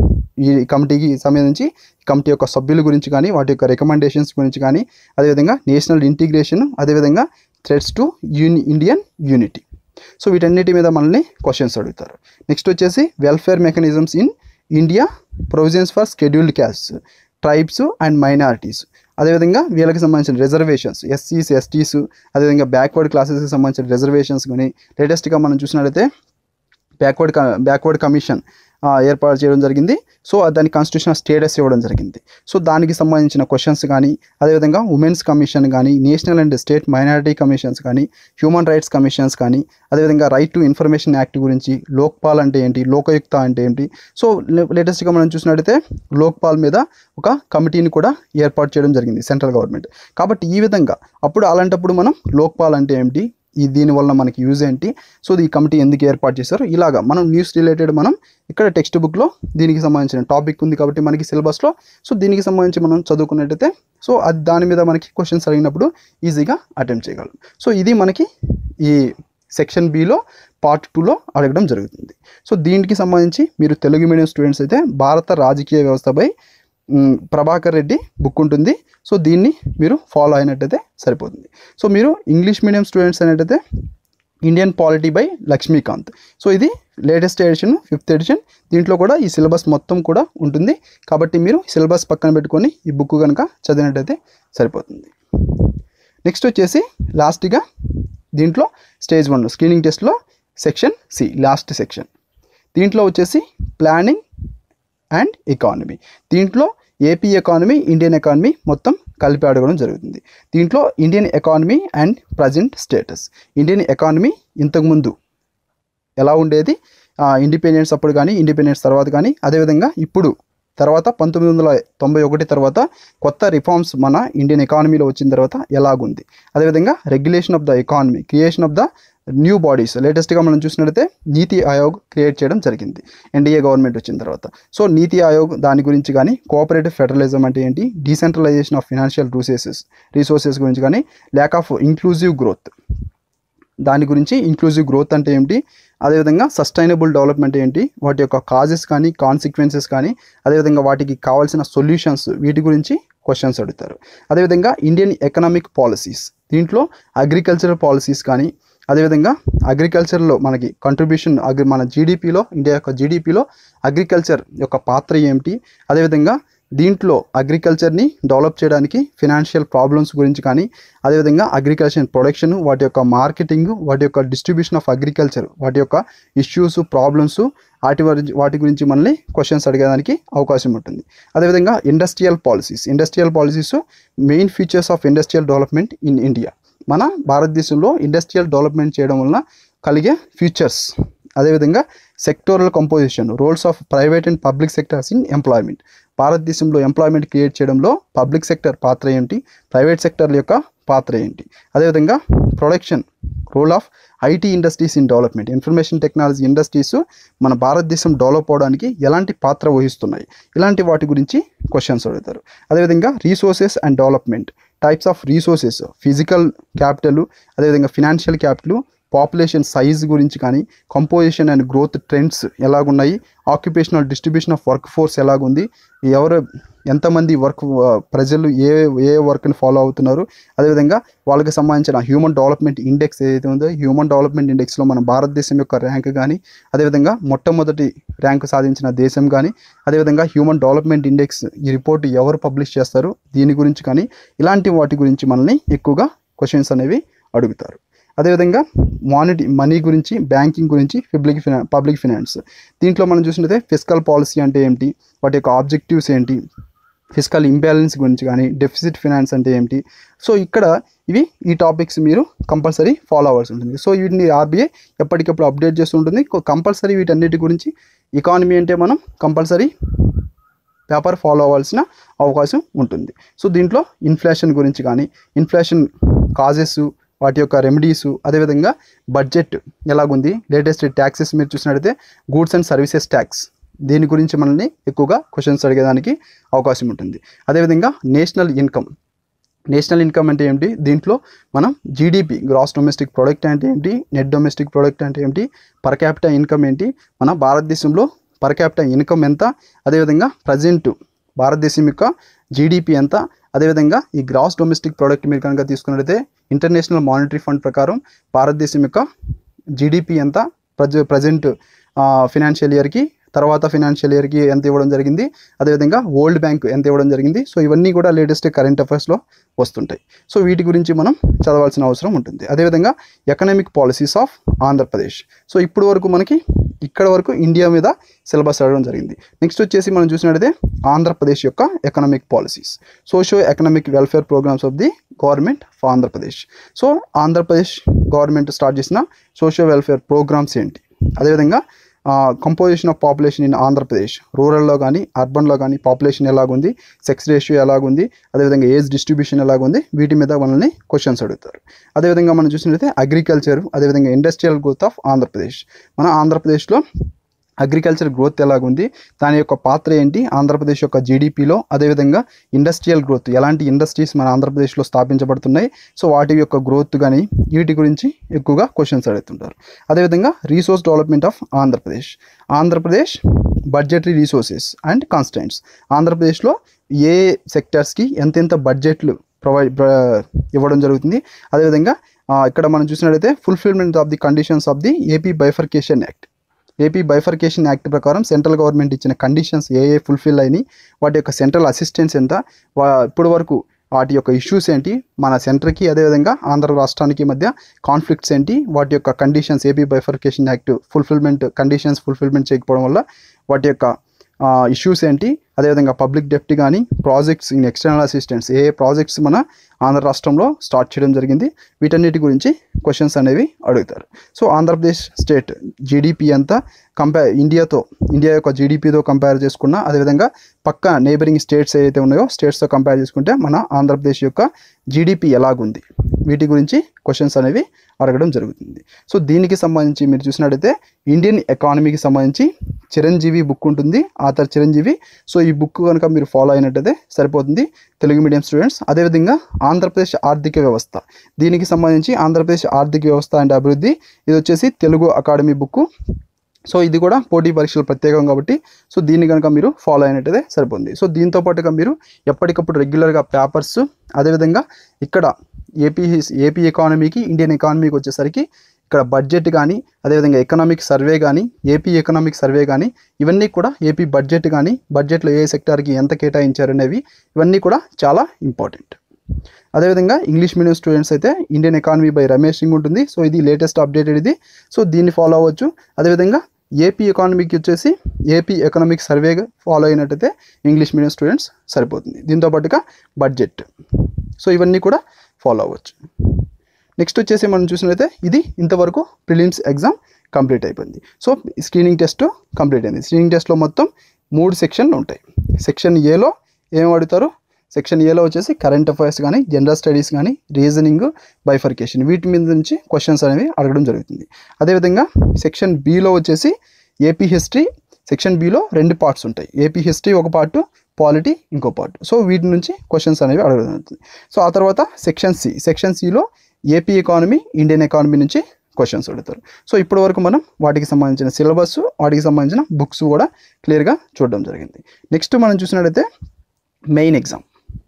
S1: ఈ కమిటీకి సంబంధించి కమిటీ యొక్క సభ్యుల గురించి కానీ వాటి యొక్క రికమెండేషన్స్ గురించి కానీ అదేవిధంగా నేషనల్ ఇంటిగ్రేషన్ అదేవిధంగా threats to uni Indian unity so వీటన్నిటి మీద మనల్ని క్వశ్చన్స్ అడుగుతారు నెక్స్ట్ వచ్చేసి welfare mechanisms in India provisions for scheduled caste tribes and minorities అదేవిధంగా వీళ్ళకి సంబంధించిన రిజర్వేషన్స్ ఎస్సీస్ ఎస్టీస్ అదేవిధంగా బ్యాక్వర్డ్ క్లాసెస్కి సంబంధించిన రిజర్వేషన్స్ కానీ లేటెస్ట్గా మనం చూసినట్లయితే బ్యాక్వర్డ్ బ్యాక్వర్డ్ కమిషన్ ఏర్పాటు చేయడం జరిగింది సో దాని కాన్స్టిట్యూషనల్ స్టేటస్ ఇవ్వడం జరిగింది సో దానికి సంబంధించిన క్వశ్చన్స్ కానీ అదేవిధంగా ఉమెన్స్ కమిషన్ కానీ national and state minority commissions కానీ హ్యూమన్ రైట్స్ కమిషన్స్ కానీ అదేవిధంగా రైట్ టు ఇన్ఫర్మేషన్ యాక్ట్ గురించి లోక్పాల్ అంటే ఏంటి లోకయుక్త అంటే ఏంటి సో లేటెస్ట్గా మనం చూసినట్టయితే లోక్పాల్ మీద ఒక కమిటీని కూడా ఏర్పాటు చేయడం జరిగింది సెంట్రల్ గవర్నమెంట్ కాబట్టి ఈ విధంగా అప్పుడు అలాంటప్పుడు మనం లోక్పాల్ అంటే ఏంటి ఈ దీనివల్ల మనకి యూజ్ ఏంటి సో ఈ కమిటీ ఎందుకు ఏర్పాటు చేశారు ఇలాగా మనం న్యూస్ రిలేటెడ్ మనం ఇక్కడ టెక్స్ట్ బుక్లో దీనికి సంబంధించిన టాపిక్ ఉంది కాబట్టి మనకి సిలబస్లో సో దీనికి సంబంధించి మనం చదువుకున్నట్టయితే సో అది దాని మీద మనకి క్వశ్చన్స్ అడిగినప్పుడు ఈజీగా అటెంప్ట్ చేయగలం సో ఇది మనకి ఈ సెక్షన్ బిలో పార్ట్ టూలో అడగడం జరుగుతుంది సో దీనికి సంబంధించి మీరు తెలుగు మీడియం స్టూడెంట్స్ అయితే భారత రాజకీయ వ్యవస్థపై మ్, ప్రభాకర్ రెడ్డి బుక్ ఉంటుంది సో దీన్ని మీరు ఫాలో అయినట్టయితే సరిపోతుంది సో మీరు ఇంగ్లీష్ మీడియం స్టూడెంట్స్ అయినట్టయితే Indian polity by Lakshmikanth so ఇది లేటెస్ట్ ఎడిషన్ ఫిఫ్త్ ఎడిషన్ దీంట్లో కూడా ఈ సిలబస్ మొత్తం కూడా ఉంటుంది కాబట్టి మీరు సిలబస్ పక్కన పెట్టుకొని ఈ బుక్ కనుక చదివినట్టయితే సరిపోతుంది నెక్స్ట్ వచ్చేసి లాస్ట్గా దీంట్లో స్టేజ్ వన్ స్క్రీనింగ్ టెస్ట్లో సెక్షన్ సి లాస్ట్ సెక్షన్ దీంట్లో వచ్చేసి ప్లానింగ్ అండ్ ఎకానమీ దీంట్లో ఏపీ ఎకానమీ ఇండియన్ ఎకానమీ మొత్తం కలిపి అడగడం జరుగుతుంది దీంట్లో Indian economy and present status Indian economy ఇంతకుముందు ఎలా ఉండేది ఇండిపెండెన్స్ అప్పుడు కానీ ఇండిపెండెన్స్ తర్వాత కానీ అదేవిధంగా ఇప్పుడు తర్వాత పంతొమ్మిది వందల తొంభై ఒకటి తర్వాత కొత్త రిఫార్మ్స్ మన ఇండియన్ ఎకానమీలో వచ్చిన తర్వాత ఎలాగుంది అదేవిధంగా regulation of the economy creation of the new bodies లేటెస్ట్గా మనం చూసినట్లయితే నీతి ఆయోగ్ క్రియేట్ చేయడం జరిగింది ఎన్డీఏ గవర్నమెంట్ వచ్చిన తర్వాత సో నీతి ఆయోగ్ దాని గురించి కానీ కోఆపరేటివ్ ఫెడరలిజం అంటే ఏంటి decentralisation of financial resources resources గురించి కానీ ల్యాక్ ఆఫ్ ఇంక్లూజివ్ గ్రోత్ దాని గురించి ఇంక్లూజివ్ గ్రోత్ అంటే ఏంటి అదేవిధంగా సస్టైనబుల్ డెవలప్మెంట్ ఏంటి వాటి యొక్క కాజెస్ కానీ కాన్సిక్వెన్సెస్ కానీ అదేవిధంగా వాటికి కావాల్సిన సొల్యూషన్స్ వీటి గురించి క్వశ్చన్స్ అడుగుతారు అదేవిధంగా ఇండియన్ ఎకనామిక్ పాలసీస్ దీంట్లో అగ్రికల్చరల్ పాలసీస్ కానీ అదేవిధంగా అగ్రికల్చర్లో మనకి కంట్రిబ్యూషన్ అగ్రి మన జీడిపిలో ఇండియా యొక్క జీడిపిలో అగ్రికల్చర్ యొక్క పాత్ర ఏమిటి అదేవిధంగా దీంట్లో అగ్రికల్చర్ని డెవలప్ చేయడానికి ఫినాన్షియల్ ప్రాబ్లమ్స్ గురించి కానీ అదేవిధంగా అగ్రికల్చర్ ప్రొడక్షన్ వాటి యొక్క మార్కెటింగ్ వాటి యొక్క డిస్ట్రిబ్యూషన్ ఆఫ్ అగ్రికల్చర్ వాటి యొక్క ఇష్యూస్ ప్రాబ్లమ్స్ వాటి గురించి వాటి గురించి మనల్ని క్వశ్చన్స్ అడిగేదానికి అవకాశం ఉంటుంది అదేవిధంగా industrial policies industrial policies main features of industrial development in India మన భారతదేశంలో ఇండస్ట్రియల్ డెవలప్మెంట్ చేయడం వలన కలిగే ఫ్యూచర్స్ అదేవిధంగా sectoral composition roles of private and public sectors in employment భారతదేశంలో ఎంప్లాయ్మెంట్ క్రియేట్ చేయడంలో పబ్లిక్ సెక్టర్ పాత్ర ఏంటి ప్రైవేట్ సెక్టర్ యొక్క పాత్ర ఏంటి అదేవిధంగా production role of IT industries in development information technology industries మన భారతదేశం డెవలప్ అవడానికి ఎలాంటి పాత్ర వహిస్తున్నాయి ఇలాంటి వాటి గురించి క్వశ్చన్స్ అడుగుతారు అదేవిధంగా resources and development types of resources physical capital అదేవిధంగా ఫినాన్షియల్ క్యాపిటల్ పాపులేషన్ సైజ్ గురించి కానీ కంపోజిషన్ అండ్ గ్రోత్ ట్రెండ్స్ ఎలాగున్నాయి occupational distribution of work force ఎలాగుంది ఎవరు ఎంతమంది వర్క్ ప్రజలు ఏ ఏ వర్క్ని ఫాలో అవుతున్నారు అదేవిధంగా వాళ్ళకి సంబంధించిన హ్యూమన్ డెవలప్మెంట్ ఇండెక్స్ ఏదైతే ఉందో హ్యూమన్ డెవలప్మెంట్ ఇండెక్స్లో మన భారతదేశం యొక్క ర్యాంక్ కానీ అదేవిధంగా మొట్టమొదటి ర్యాంక్ సాధించిన దేశం కానీ అదేవిధంగా హ్యూమన్ డెవలప్మెంట్ ఇండెక్స్ ఈ రిపోర్ట్ ఎవరు పబ్లిష్ చేస్తారు దీని గురించి కానీ ఇలాంటి వాటి గురించి మనల్ని ఎక్కువగా క్వశ్చన్స్ అనేవి అడుగుతారు అదేవిధంగా మానిటీ మనీ గురించి బ్యాంకింగ్ గురించి పబ్లిక్ ఫినా పబ్లిక్ ఫినాన్స్ దీంట్లో మనం చూసినట్లయితే ఫిజికల్ పాలసీ అంటే ఏంటి వాటి యొక్క ఆబ్జెక్టివ్స్ ఏంటి ఫిజికల్ ఇంబ్యాలెన్స్ గురించి కానీ డెఫిసిట్ ఫినాన్స్ అంటే ఏంటి సో ఇక్కడ ఇవి ఈ టాపిక్స్ మీరు కంపల్సరీ ఫాలో అవ్వాల్సి ఉంటుంది సో వీటిని ఆర్బీఐ ఎప్పటికప్పుడు అప్డేట్ చేస్తూ ఉంటుంది కంపల్సరీ వీటన్నిటి గురించి ఎకానమీ అంటే మనం కంపల్సరీ పేపర్ ఫాలో అవ్వాల్సిన అవకాశం ఉంటుంది సో దీంట్లో ఇన్ఫ్లేషన్ గురించి కానీ ఇన్ఫ్లేషన్ కాజెస్ వాటి యొక్క రెమెడీస్ అదేవిధంగా బడ్జెట్ ఎలాగుంది లేటెస్ట్ ట్యాక్సెస్ మీరు చూసినట్టయితే గూడ్స్ అండ్ సర్వీసెస్ ట్యాక్స్ దీని గురించి మనల్ని ఎక్కువగా క్వశ్చన్స్ అడిగేదానికి అవకాశం ఉంటుంది అదేవిధంగా నేషనల్ ఇన్కమ్ నేషనల్ ఇన్కమ్ అంటే ఏంటి దీంట్లో మనం జీడిపి గ్రాస్ డొమెస్టిక్ ప్రోడక్ట్ అంటే ఏంటి నెట్ డొమెస్టిక్ ప్రోడక్ట్ అంటే ఏంటి పర్ క్యాపిటల్ ఇన్కమ్ ఏంటి మన భారతదేశంలో పర్ క్యాపిటల్ ఇన్కమ్ ఎంత అదేవిధంగా ప్రజెంట్ భారతదేశం యొక్క జీడిపి ఎంత అదేవిధంగా ఈ గ్రాస్ డొమెస్టిక్ ప్రోడక్ట్ మీరు కనుక తీసుకున్నట్లయితే ఇంటర్నేషనల్ మానిటరీ ఫండ్ ప్రకారం భారతదేశం యొక్క జీడిపి ఎంత ప్రజ ప్రజెంట్ ఫినాన్షియల్ ఇయర్కి తర్వాత ఫినాన్షియల్ ఇయర్కి ఎంత ఇవ్వడం జరిగింది అదేవిధంగా వరల్డ్ బ్యాంక్ ఎంత ఇవ్వడం జరిగింది సో ఇవన్నీ కూడా లేటెస్ట్ కరెంట్ అఫైర్స్లో వస్తుంటాయి సో వీటి గురించి మనం చదవాల్సిన అవసరం ఉంటుంది అదేవిధంగా economic policies of Andhra Pradesh so ఇప్పుడు వరకు మనకి ఇక్కడ వరకు ఇండియా మీద సిలబస్ అడగడం జరిగింది నెక్స్ట్ వచ్చేసి మనం చూసినట్టయితే ఆంధ్రప్రదేశ్ యొక్క economic policies socio economic welfare programmes of the government of Andhra Pradesh so Andhra Pradesh government start చేసిన సోషియో వెల్ఫేర్ ప్రోగ్రామ్స్ ఏంటి అదేవిధంగా composition of population in Andhra Pradesh రూరల్లో కానీ అర్బన్లో కానీ పాపులేషన్ ఎలాగుంది సెక్స్ రేషియో ఎలాగుంది అదేవిధంగా ఏజ్ డిస్ట్రిబ్యూషన్ ఎలాగుంది వీటి మీద మనల్ని క్వశ్చన్స్ అడుగుతారు అదేవిధంగా మనం చూసినట్లయితే అగ్రికల్చర్ అదేవిధంగా ఇండస్ట్రియల్ గ్రోత్ ఆఫ్ ఆంధ్రప్రదేశ్ మన ఆంధ్రప్రదేశ్లో అగ్రికల్చర్ గ్రోత్ ఎలాగుంది దాని యొక్క పాత్ర ఏంటి ఆంధ్రప్రదేశ్ యొక్క జీడిపిలో అదేవిధంగా ఇండస్ట్రియల్ గ్రోత్ ఎలాంటి ఇండస్ట్రీస్ మన ఆంధ్రప్రదేశ్లో స్థాపించబడుతున్నాయి సో వాటి యొక్క గ్రోత్ కానీ వీటి గురించి ఎక్కువగా క్వశ్చన్స్ అడుగుతుంటారు అదేవిధంగా resource development of Andhra Pradesh Andhra Pradesh budgetary resources and constants ఆంధ్రప్రదేశ్లో ఏ సెక్టర్స్కి ఎంతెంత బడ్జెట్లు ప్రొవైడ్ ఇవ్వడం జరుగుతుంది అదేవిధంగా ఆ, ఇక్కడ మనం చూసినట్లయితే fulfilment of the conditions of the AP bifurcation act AP bifurcation act ప్రకారం సెంట్రల్ గవర్నమెంట్ ఇచ్చిన కండిషన్స్ ఏ ఏ ఫుల్ఫిల్ అయినాయి వాటి యొక్క సెంట్రల్ అసిస్టెన్స్ ఎంత వా ఇప్పటి వరకు వాటి యొక్క ఇష్యూస్ ఏంటి మన సెంటర్కి అదేవిధంగా ఆంధ్ర రాష్ట్రానికి మధ్య కాన్ఫ్లిక్ట్స్ ఏంటి వాటి యొక్క conditions AP bifurcation act fulfilment conditions fulfilment చేయకపోవడం వల్ల వాటి యొక్క ఇష్యూస్ ఏంటి అదేవిధంగా పబ్లిక్ డెప్ట్ కానీ ప్రాజెక్ట్స్ ఇన్ ఎక్స్టర్నల్ అసిస్టెంట్స్ ఏ ప్రాజెక్ట్స్ మన ఆంధ్ర రాష్ట్రంలో స్టార్ట్ చేయడం జరిగింది వీటన్నిటి గురించి క్వశ్చన్స్ అనేవి అడుగుతారు సో ఆంధ్రప్రదేశ్ స్టేట్ జీడిపి అంతా కంపేర్ ఇండియాతో ఇండియా యొక్క జీడిపితో కంపేర్ చేసుకున్న అదేవిధంగా పక్క నేబరింగ్ స్టేట్స్ ఏవైతే ఉన్నాయో స్టేట్స్తో కంపేర్ చేసుకుంటే మన ఆంధ్రప్రదేశ్ యొక్క జీడిపి ఎలాగుంది వీటి గురించి క్వశ్చన్స్ అనేవి అడగడం జరుగుతుంది సో దీనికి సంబంధించి మీరు చూసినట్టయితే ఇండియన్ ఎకానమీకి సంబంధించి చిరంజీవి బుక్ ఉంటుంది ఆథర్ చిరంజీవి సో ఈ బుక్ కనుక మీరు ఫాలో అయినట్టయితే సరిపోతుంది తెలుగు మీడియం స్టూడెంట్స్ అదేవిధంగా ఆంధ్రప్రదేశ్ ఆర్థిక వ్యవస్థ దీనికి సంబంధించి ఆంధ్రప్రదేశ్ ఆర్థిక వ్యవస్థ అండ్ అభివృద్ధి ఇది వచ్చేసి తెలుగు అకాడమీ బుక్ సో ఇది కూడా పోటీ పరీక్షలు ప్రత్యేకం కాబట్టి సో దీన్ని కనుక మీరు ఫాలో అయినట్టయితే సరిపోతుంది సో దీంతో పాటుగా మీరు ఎప్పటికప్పుడు రెగ్యులర్గా పేపర్స్ అదేవిధంగా ఇక్కడ ఏపీ ఏపీ ఎకానమీకి ఇండియన్ ఎకానమీకి వచ్చేసరికి ఇక్కడ బడ్జెట్ కానీ అదేవిధంగా ఎకనామిక్ సర్వే కానీ ఏపీ ఎకనామిక్ సర్వే కానీ ఇవన్నీ కూడా ఏపీ బడ్జెట్ కానీ బడ్జెట్లో ఏ సెక్టార్కి ఎంత కేటాయించారు అనేవి ఇవన్నీ కూడా చాలా ఇంపార్టెంట్ అదేవిధంగా ఇంగ్లీష్ మీడియం స్టూడెంట్స్ అయితే Indian economy by Ramesh Singh ఉంటుంది సో ఇది లేటెస్ట్ అప్డేటెడ్ ఇది సో దీన్ని ఫాలో అవ్వచ్చు అదేవిధంగా ఏపీ ఎకానమీకి వచ్చేసి ఏపీ ఎకనామిక్ సర్వే ఫాలో అయినట్టయితే ఇంగ్లీష్ మీడియం స్టూడెంట్స్ సరిపోతుంది దీంతో పాటుగా బడ్జెట్ సో ఇవన్నీ కూడా ఫాలో అవ్వచ్చు నెక్స్ట్ వచ్చేసి మనం చూసినట్లయితే ఇది ఇంతవరకు ప్రిలిమ్స్ ఎగ్జామ్ కంప్లీట్ అయిపోయింది సో స్క్రీనింగ్ టెస్ట్ కంప్లీట్ అయింది స్క్రీనింగ్ టెస్ట్లో మొత్తం మూడు సెక్షన్లు ఉంటాయి సెక్షన్ ఏలో ఏం అడుగుతారు సెక్షన్ ఏలో వచ్చేసి కరెంట్ అఫైర్స్ కానీ జనరల్ స్టడీస్ కానీ రీజనింగ్ బైఫర్కేషన్ వీటి మీద నుంచి క్వశ్చన్స్ అనేవి అడగడం జరుగుతుంది అదేవిధంగా సెక్షన్ బిలో వచ్చేసి ఏపీ హిస్టరీ సెక్షన్ బిలో రెండు పార్ట్స్ ఉంటాయి ఏపీ హిస్టరీ ఒక పార్ట్ పాలిటీ ఇంకో పార్ట్ సో వీటి నుంచి క్వశ్చన్స్ అనేవి అడగడం జరుగుతుంది సో ఆ తర్వాత సెక్షన్ సి సెక్షన్ సిలో ఏపీ ఎకానమీ ఇండియన్ ఎకానమీ నుంచి క్వశ్చన్స్ అడుగుతారు సో ఇప్పటి వరకు మనం వాటికి సంబంధించిన సిలబస్ వాటికి సంబంధించిన బుక్స్ కూడా క్లియర్గా చూడడం జరిగింది నెక్స్ట్ మనం చూసినట్టయితే మెయిన్ ఎగ్జామ్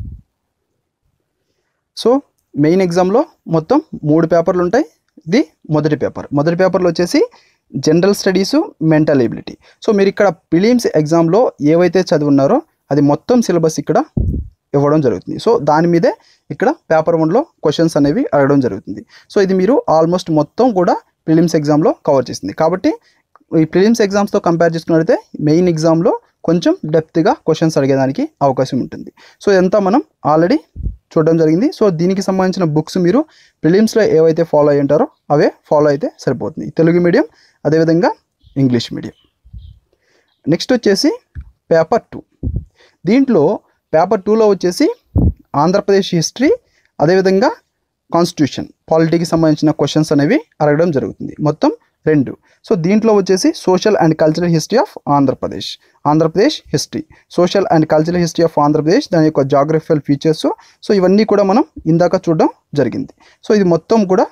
S1: సో మెయిన్ ఎగ్జామ్లో మొత్తం మూడు పేపర్లు ఉంటాయి ఇది మొదటి పేపర్ మొదటి పేపర్లో వచ్చేసి general studies mental ability so మీరు ఇక్కడ ప్రిలిమ్స్ ఎగ్జామ్లో ఏవైతే చదువున్నారో అది మొత్తం సిలబస్ ఇక్కడ ఇవ్వడం జరుగుతుంది సో దాని మీదే ఇక్కడ పేపర్ వన్లో క్వశ్చన్స్ అనేవి అడగడం జరుగుతుంది సో ఇది మీరు ఆల్మోస్ట్ మొత్తం కూడా ప్రిలిమ్స్ ఎగ్జామ్లో కవర్ చేసింది కాబట్టి ఈ ప్రిలిమ్స్ ఎగ్జామ్స్తో కంపేర్ చేసుకున్నట్లయితే మెయిన్ ఎగ్జామ్లో కొంచెం డెప్త్గా క్వశ్చన్స్ అడిగేదానికి అవకాశం ఉంటుంది సో ఇదంతా మనం ఆల్రెడీ చూడడం జరిగింది సో దీనికి సంబంధించిన బుక్స్ మీరు ప్రిలిమ్స్లో ఏవైతే ఫాలో అయి ఉంటారో అవే ఫాలో అయితే సరిపోతుంది తెలుగు మీడియం అదేవిధంగా ఇంగ్లీష్ మీడియం నెక్స్ట్ వచ్చేసి పేపర్ టూ దీంట్లో పేపర్ టూలో వచ్చేసి ఆంధ్రప్రదేశ్ హిస్టరీ అదేవిధంగా కాన్స్టిట్యూషన్ పాలిటీకి సంబంధించిన క్వశ్చన్స్ అనేవి అడగడం జరుగుతుంది మొత్తం రెండు సో దీంట్లో వచ్చేసి social and cultural history of Andhra Pradesh Andhra Pradesh history social and cultural history of Andhra Pradesh దాని యొక్క జాగ్రఫికల్ ఫీచర్స్ సో ఇవన్నీ కూడా మనం ఇందాక చూడడం జరిగింది సో ఇది మొత్తం కూడా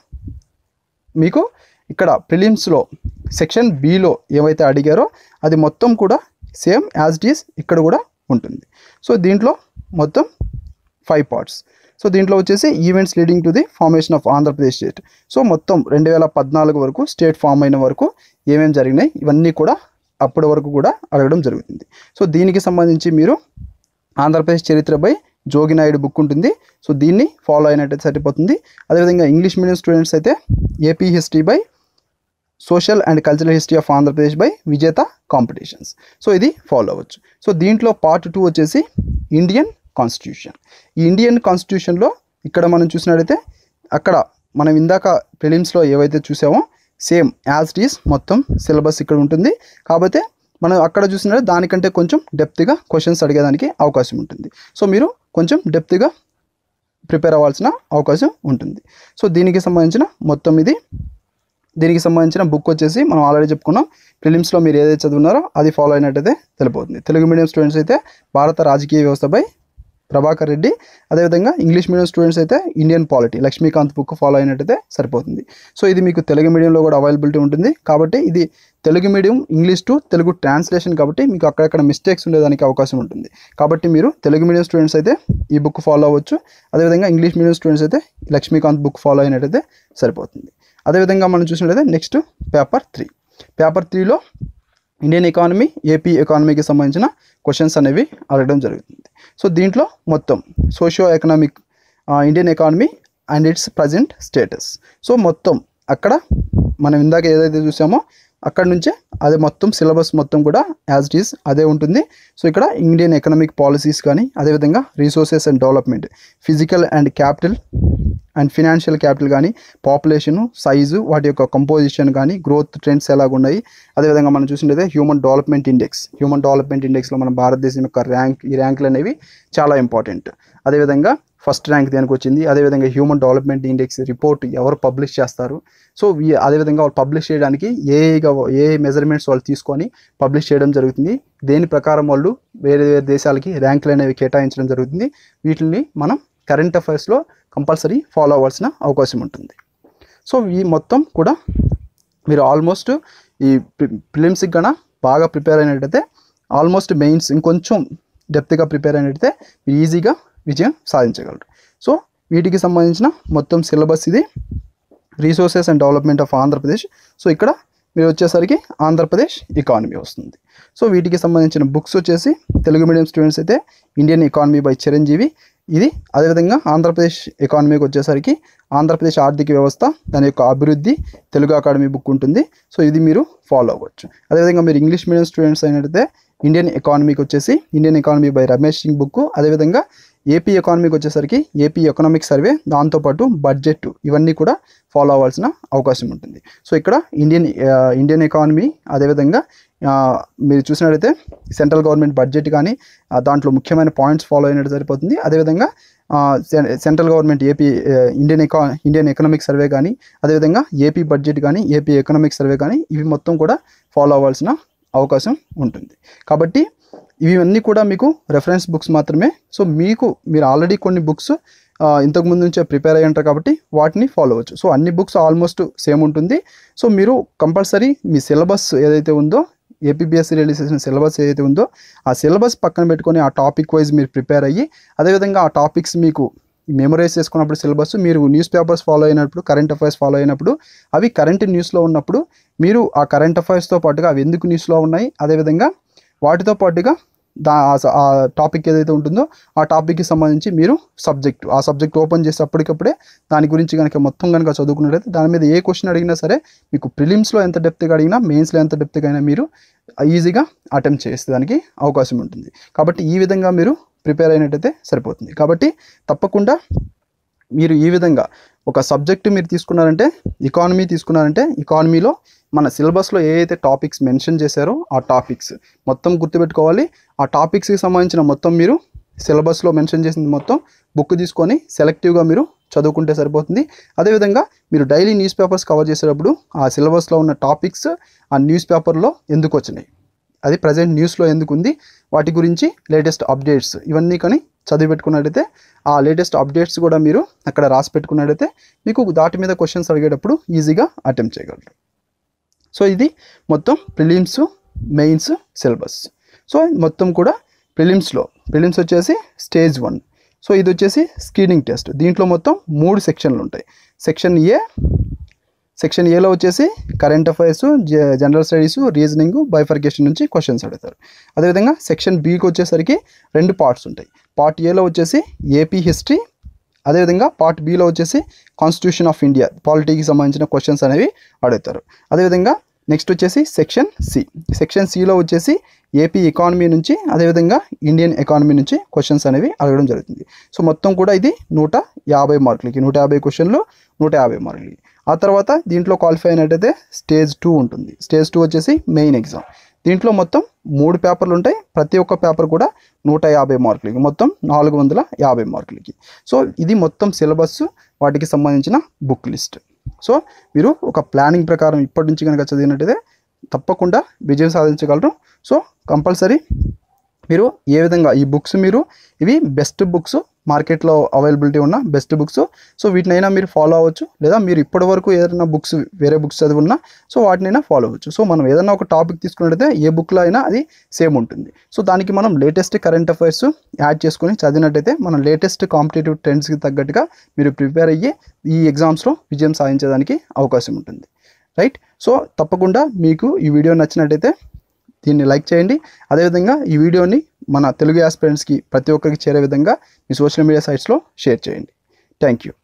S1: మీకు ఇక్కడ ప్రిలిమ్స్లో సెక్షన్ బిలో ఏవైతే అడిగారో అది మొత్తం కూడా సేమ్ యాజ్ ఇట్ ఈస్ ఇక్కడ కూడా ఉంటుంది సో దీంట్లో మొత్తం ఫైవ్ పార్ట్స్ సో దీంట్లో వచ్చేసి events leading to the formation of Andhra Pradesh state so మొత్తం రెండు వేల పద్నాలుగు వరకు స్టేట్ ఫామ్ అయిన వరకు ఏమేమి జరిగినాయి ఇవన్నీ కూడా అప్పటి వరకు కూడా అడగడం జరుగుతుంది సో దీనికి సంబంధించి మీరు ఆంధ్రప్రదేశ్ చరిత్రపై జోగినాయుడు బుక్ ఉంటుంది సో దీన్ని ఫాలో అయినట్టయితే సరిపోతుంది అదేవిధంగా ఇంగ్లీష్ మీడియం స్టూడెంట్స్ అయితే AP history by social and cultural history of Andhra Pradesh by Vijetha competitions so ఇది ఫాలో అవ్వచ్చు సో దీంట్లో పార్ట్ టూ వచ్చేసి ఇండియన్ కాన్స్టిట్యూషన్ ఈ ఇండియన్ కాన్స్టిట్యూషన్లో ఇక్కడ మనం చూసినట్టయితే అక్కడ మనం ఇందాక ప్రిలిమ్స్లో ఏవైతే చూసామో సేమ్ యాజ్ ఇట్ ఈస్ మొత్తం సిలబస్ ఇక్కడ ఉంటుంది కాకపోతే మనం అక్కడ చూసినట్టు దానికంటే కొంచెం డెప్త్గా క్వశ్చన్స్ అడిగేదానికి అవకాశం ఉంటుంది సో మీరు కొంచెం డెప్త్గా ప్రిపేర్ అవ్వాల్సిన అవకాశం ఉంటుంది సో దీనికి సంబంధించిన మొత్తం ఇది దీనికి సంబంధించిన బుక్ వచ్చేసి మనం ఆల్రెడీ చెప్పుకున్నాం ప్రిలిమ్స్లో మీరు ఏదైతే చదువున్నారో అది ఫాలో అయినట్టయితే తెలిపోతుంది తెలుగు మీడియం స్టూడెంట్స్ అయితే భారత రాజకీయ వ్యవస్థపై ప్రభాకర్ రెడ్డి అదేవిధంగా ఇంగ్లీష్ మీడియం స్టూడెంట్స్ అయితే Indian polity Laxmikanth book follow అయినట్టయితే సరిపోతుంది సో ఇది మీకు తెలుగు మీడియంలో కూడా అవైలబిలిటీ ఉంటుంది కాబట్టి ఇది Telugu medium English to Telugu translation కాబట్టి మీకు అక్కడక్కడ మిస్టేక్స్ ఉండేదానికి అవకాశం ఉంటుంది కాబట్టి మీరు తెలుగు మీడియం స్టూడెంట్స్ అయితే ఈ బుక్ ఫాలో అవ్వచ్చు అదేవిధంగా ఇంగ్లీష్ మీడియం స్టూడెంట్స్ అయితే లక్ష్మీకాంత్ బుక్ ఫాలో అయినట్టయితే సరిపోతుంది అదేవిధంగా మనం చూసినట్లయితే నెక్స్ట్ పేపర్ త్రీ పేపర్ త్రీలో ఇండియన్ ఎకానమీ ఏపీ ఎకానమీకి సంబంధించిన క్వశ్చన్స్ అనేవి అడగడం జరుగుతుంది సో దీంట్లో మొత్తం socio economic Indian economy and its present status so మొత్తం అక్కడ మనం ఇందాక ఏదైతే చూసామో అక్కడ నుంచే అదే మొత్తం సిలబస్ మొత్తం కూడా యాజ్ ఇట్ ఈస్ అదే ఉంటుంది సో ఇక్కడ ఇండియన్ ఎకనామిక్ పాలసీస్ కానీ అదేవిధంగా resources and development physical and capital and financial capital కానీ పాపులేషను సైజు వాటి యొక్క కంపోజిషన్ కానీ గ్రోత్ ట్రెండ్స్ ఎలాగున్నాయి అదేవిధంగా మనం చూసినట్లయితే human development index human development ఇండెక్స్లో మన భారతదేశం యొక్క ర్యాంక్ ఈ ర్యాంకులు అనేవి చాలా ఇంపార్టెంట్ అదేవిధంగా ఫస్ట్ ర్యాంక్ దేనికి వచ్చింది అదేవిధంగా హ్యూమన్ డెవలప్మెంట్ ఇండెక్స్ రిపోర్ట్ ఎవరు పబ్లిష్ చేస్తారు సో వీ- అదేవిధంగా వాళ్ళు పబ్లిష్ చేయడానికి ఏ ఏ మెజర్మెంట్స్ వాళ్ళు తీసుకొని పబ్లిష్ చేయడం జరుగుతుంది దేని ప్రకారం వాళ్ళు వేరే వేరే దేశాలకి ర్యాంకులు అనేవి కేటాయించడం జరుగుతుంది వీటిని మనం కరెంట్ అఫైర్స్లో కంపల్సరీ ఫాలో అవ్వాల్సిన అవకాశం ఉంటుంది సో ఈ మొత్తం కూడా మీరు ఆల్మోస్ట్ ఈ ప్రిలిమ్స్కి గన బాగా ప్రిపేర్ అయినట్టయితే ఆల్మోస్ట్ మెయిన్స్ ఇంకొంచెం డెప్త్గా ప్రిపేర్ అయినట్టయితే మీరు ఈజీగా విజయం సాధించగలరు సో వీటికి సంబంధించిన మొత్తం సిలబస్ ఇది resources and development of Andhra Pradesh so ఇక్కడ మీరు వచ్చేసరికి ఆంధ్రప్రదేశ్ ఎకానమీ వస్తుంది సో వీటికి సంబంధించిన బుక్స్ వచ్చేసి తెలుగు మీడియం స్టూడెంట్స్ అయితే ఇండియన్ ఎకానమీ బై చిరంజీవి ఇది అదేవిధంగా ఆంధ్రప్రదేశ్ ఎకానమీకి వచ్చేసరికి ఆంధ్రప్రదేశ్ ఆర్థిక వ్యవస్థ దాని యొక్క అభివృద్ధి తెలుగు అకాడమీ బుక్ ఉంటుంది సో ఇది మీరు ఫాలో అవ్వచ్చు అదేవిధంగా మీరు ఇంగ్లీష్ మీడియం స్టూడెంట్స్ అయినట్టయితే ఇండియన్ ఎకానమీకి వచ్చేసి Indian economy by Ramesh Singh book అదేవిధంగా ఏపీ ఎకానమీకి వచ్చేసరికి ఏపీ ఎకనామిక్ సర్వే దాంతోపాటు బడ్జెట్ ఇవన్నీ కూడా ఫాలో అవ్వాల్సిన అవకాశం ఉంటుంది సో ఇక్కడ ఇండియన్ ఆ, ఇండియన్ ఎకానమీ అదేవిధంగా ఆ, మీరు చూసినట్లయితే సెంట్రల్ గవర్నమెంట్ బడ్జెట్ కానీ ఆ, దాంట్లో ముఖ్యమైన పాయింట్స్ ఫాలో అయినట్టు సరిపోతుంది అదేవిధంగా ఆ, సెం- సెంట్రల్ గవర్నమెంట్ ఏపీ ఆ, ఇండియన్ ఎకా ఇండియన్ ఎకనామిక్ సర్వే కానీ అదేవిధంగా ఏపీ బడ్జెట్ కానీ ఏపీ ఎకనామిక్ సర్వే కానీ ఇవి మొత్తం కూడా ఫాలో అవ్వాల్సిన అవకాశం ఉంటుంది కాబట్టి ఇవన్నీ కూడా మీకు రెఫరెన్స్ బుక్స్ మాత్రమే సో మీకు మీరు ఆల్రెడీ కొన్ని బుక్స్ ఆ, ఇంతకు ముందు నుంచే ప్రిపేర్ అయ్యి ఉంటారు కాబట్టి వాటిని ఫాలో అవ్వచ్చు సో అన్ని బుక్స్ ఆల్మోస్ట్ సేమ్ ఉంటుంది సో మీరు కంపల్సరీ మీ సిలబస్ ఏదైతే ఉందో ఏపీబీఎస్సీ రిలీజ్ చేసిన సిలబస్ ఏదైతే ఉందో ఆ సిలబస్ పక్కన పెట్టుకొని ఆ టాపిక్ వైజ్ మీరు ప్రిపేర్ అయ్యి అదేవిధంగా ఆ టాపిక్స్ మీకు మెమరైజ్ చేసుకున్నప్పుడు సిలబస్ మీరు న్యూస్ పేపర్స్ ఫాలో అయినప్పుడు కరెంట్ అఫైర్స్ ఫాలో అయినప్పుడు అవి కరెంట్ న్యూస్లో ఉన్నప్పుడు మీరు ఆ కరెంట్ అఫైర్స్తో పాటుగా అవి ఎందుకు న్యూస్లో ఉన్నాయి అదేవిధంగా వాటితో పాటుగా దా ఆ స- ఆ టాపిక్ ఏదైతే ఉంటుందో ఆ టాపిక్కి సంబంధించి మీరు సబ్జెక్ట్ ఆ సబ్జెక్ట్ ఓపెన్ చేసి అప్పటికప్పుడే దాని గురించి కనుక మొత్తం కనుక చదువుకున్నట్లయితే దాని మీద ఏ క్వశ్చన్ అడిగినా సరే మీకు ప్రిలిమ్స్లో ఎంత డెప్త్గా అడిగినా మెయిన్స్లో ఎంత డెప్త్గా అయినా మీరు ఈజీగా అటెంప్ట్ చేసే దానికి అవకాశం ఉంటుంది కాబట్టి ఈ విధంగా మీరు ప్రిపేర్ అయినట్టయితే సరిపోతుంది కాబట్టి తప్పకుండా మీరు ఈ విధంగా ఒక సబ్జెక్ట్ మీరు తీసుకున్నారంటే ఎకానమీ తీసుకున్నారంటే ఎకానమీలో మన సిలబస్లో ఏ అయితే టాపిక్స్ మెన్షన్ చేశారో ఆ టాపిక్స్ మొత్తం గుర్తుపెట్టుకోవాలి ఆ టాపిక్స్కి సంబంధించిన మొత్తం మీరు సిలబస్లో మెన్షన్ చేసింది మొత్తం బుక్ తీసుకొని సెలెక్టివ్గా మీరు చదువుకుంటే సరిపోతుంది అదేవిధంగా మీరు డైలీ న్యూస్ పేపర్స్ కవర్ చేసేటప్పుడు ఆ సిలబస్లో ఉన్న టాపిక్స్ ఆ న్యూస్ పేపర్లో ఎందుకు వచ్చినాయి అది ప్రజెంట్ న్యూస్లో ఎందుకు ఉంది వాటి గురించి లేటెస్ట్ అప్డేట్స్ ఇవన్నీ కానీ చదివి పెట్టుకున్నట్టయితే ఆ లేటెస్ట్ అప్డేట్స్ కూడా మీరు అక్కడ రాసి పెట్టుకున్నట్టయితే మీకు దాటి మీద క్వశ్చన్స్ అడిగేటప్పుడు ఈజీగా అటెంప్ట్ చేయగలరు సో ఇది మొత్తం ప్రిలిమ్స్ మెయిన్స్ సిలబస్ సో మొత్తం కూడా ప్రిలిమ్స్లో ప్రిలిమ్స్ వచ్చేసి స్టేజ్ వన్ సో ఇది వచ్చేసి స్క్రీనింగ్ టెస్ట్ దీంట్లో మొత్తం మూడు సెక్షన్లు ఉంటాయి సెక్షన్ ఏ సెక్షన్ ఏలో వచ్చేసి current affairs general studies reasoning bifurcation నుంచి క్వశ్చన్స్ అడుగుతారు అదేవిధంగా సెక్షన్ బికి వచ్చేసరికి రెండు పార్ట్స్ ఉంటాయి పార్ట్ ఏలో వచ్చేసి ఏపీ హిస్టరీ అదేవిధంగా పార్ట్ బిలో వచ్చేసి కాన్స్టిట్యూషన్ ఆఫ్ ఇండియా పాలిటీకి సంబంధించిన క్వశ్చన్స్ అనేవి అడుగుతారు అదేవిధంగా నెక్స్ట్ వచ్చేసి సెక్షన్ సి సెక్షన్ సిలో వచ్చేసి ఏపీ ఎకానమీ నుంచి అదేవిధంగా ఇండియన్ ఎకానమీ నుంచి క్వశ్చన్స్ అనేవి అడగడం జరుగుతుంది సో మొత్తం కూడా ఇది నూట యాభై మార్కులకి నూట యాభై క్వశ్చన్లు నూట యాభై మార్కులకి ఆ తర్వాత దీంట్లో క్వాలిఫై అయినట్టయితే స్టేజ్ టూ ఉంటుంది స్టేజ్ టూ వచ్చేసి మెయిన్ ఎగ్జామ్ దీంట్లో మొత్తం మూడు పేపర్లు ఉంటాయి ప్రతి ఒక్క పేపర్ కూడా నూట యాభై మార్కులకి మొత్తం నాలుగు వందల యాభై మార్కులకి సో ఇది మొత్తం సిలబస్ వాటికి సంబంధించిన బుక్ లిస్ట్ సో మీరు ఒక ప్లానింగ్ ప్రకారం ఇప్పటి నుంచి కనుక చదివినట్టయితే తప్పకుండా విజయం సాధించగలరు సో కంపల్సరీ మీరు ఏ విధంగా ఈ బుక్స్ మీరు ఇవి బెస్ట్ బుక్స్ మార్కెట్లో అవైలబిలిటీ ఉన్న బెస్ట్ బుక్స్ సో వీటినైనా మీరు ఫాలో అవ్వచ్చు లేదా మీరు ఇప్పటి వరకు ఏదైనా బుక్స్ వేరే బుక్స్ చదివినా సో వాటినైనా ఫాలో అవ్వచ్చు సో మనం ఏదైనా ఒక టాపిక్ తీసుకున్నట్టయితే ఏ బుక్లో అయినా అది సేమ్ ఉంటుంది సో దానికి మనం లేటెస్ట్ కరెంట్ అఫైర్స్ యాడ్ చేసుకొని చదివినట్టయితే మనం లేటెస్ట్ కాంపిటేటివ్ ట్రెండ్స్కి తగ్గట్టుగా మీరు ప్రిపేర్ అయ్యి ఈ ఎగ్జామ్స్లో విజయం సాధించడానికి అవకాశం ఉంటుంది రైట్ సో తప్పకుండా మీకు ఈ వీడియో నచ్చినట్టయితే దీన్ని లైక్ చేయండి అదేవిధంగా ఈ వీడియోని మన తెలుగు ఆస్పిరెంట్స్కి ప్రతి ఒక్కరికి చేరే విధంగా మీ సోషల్ మీడియా సైట్స్లో షేర్ చేయండి థ్యాంక్ యూ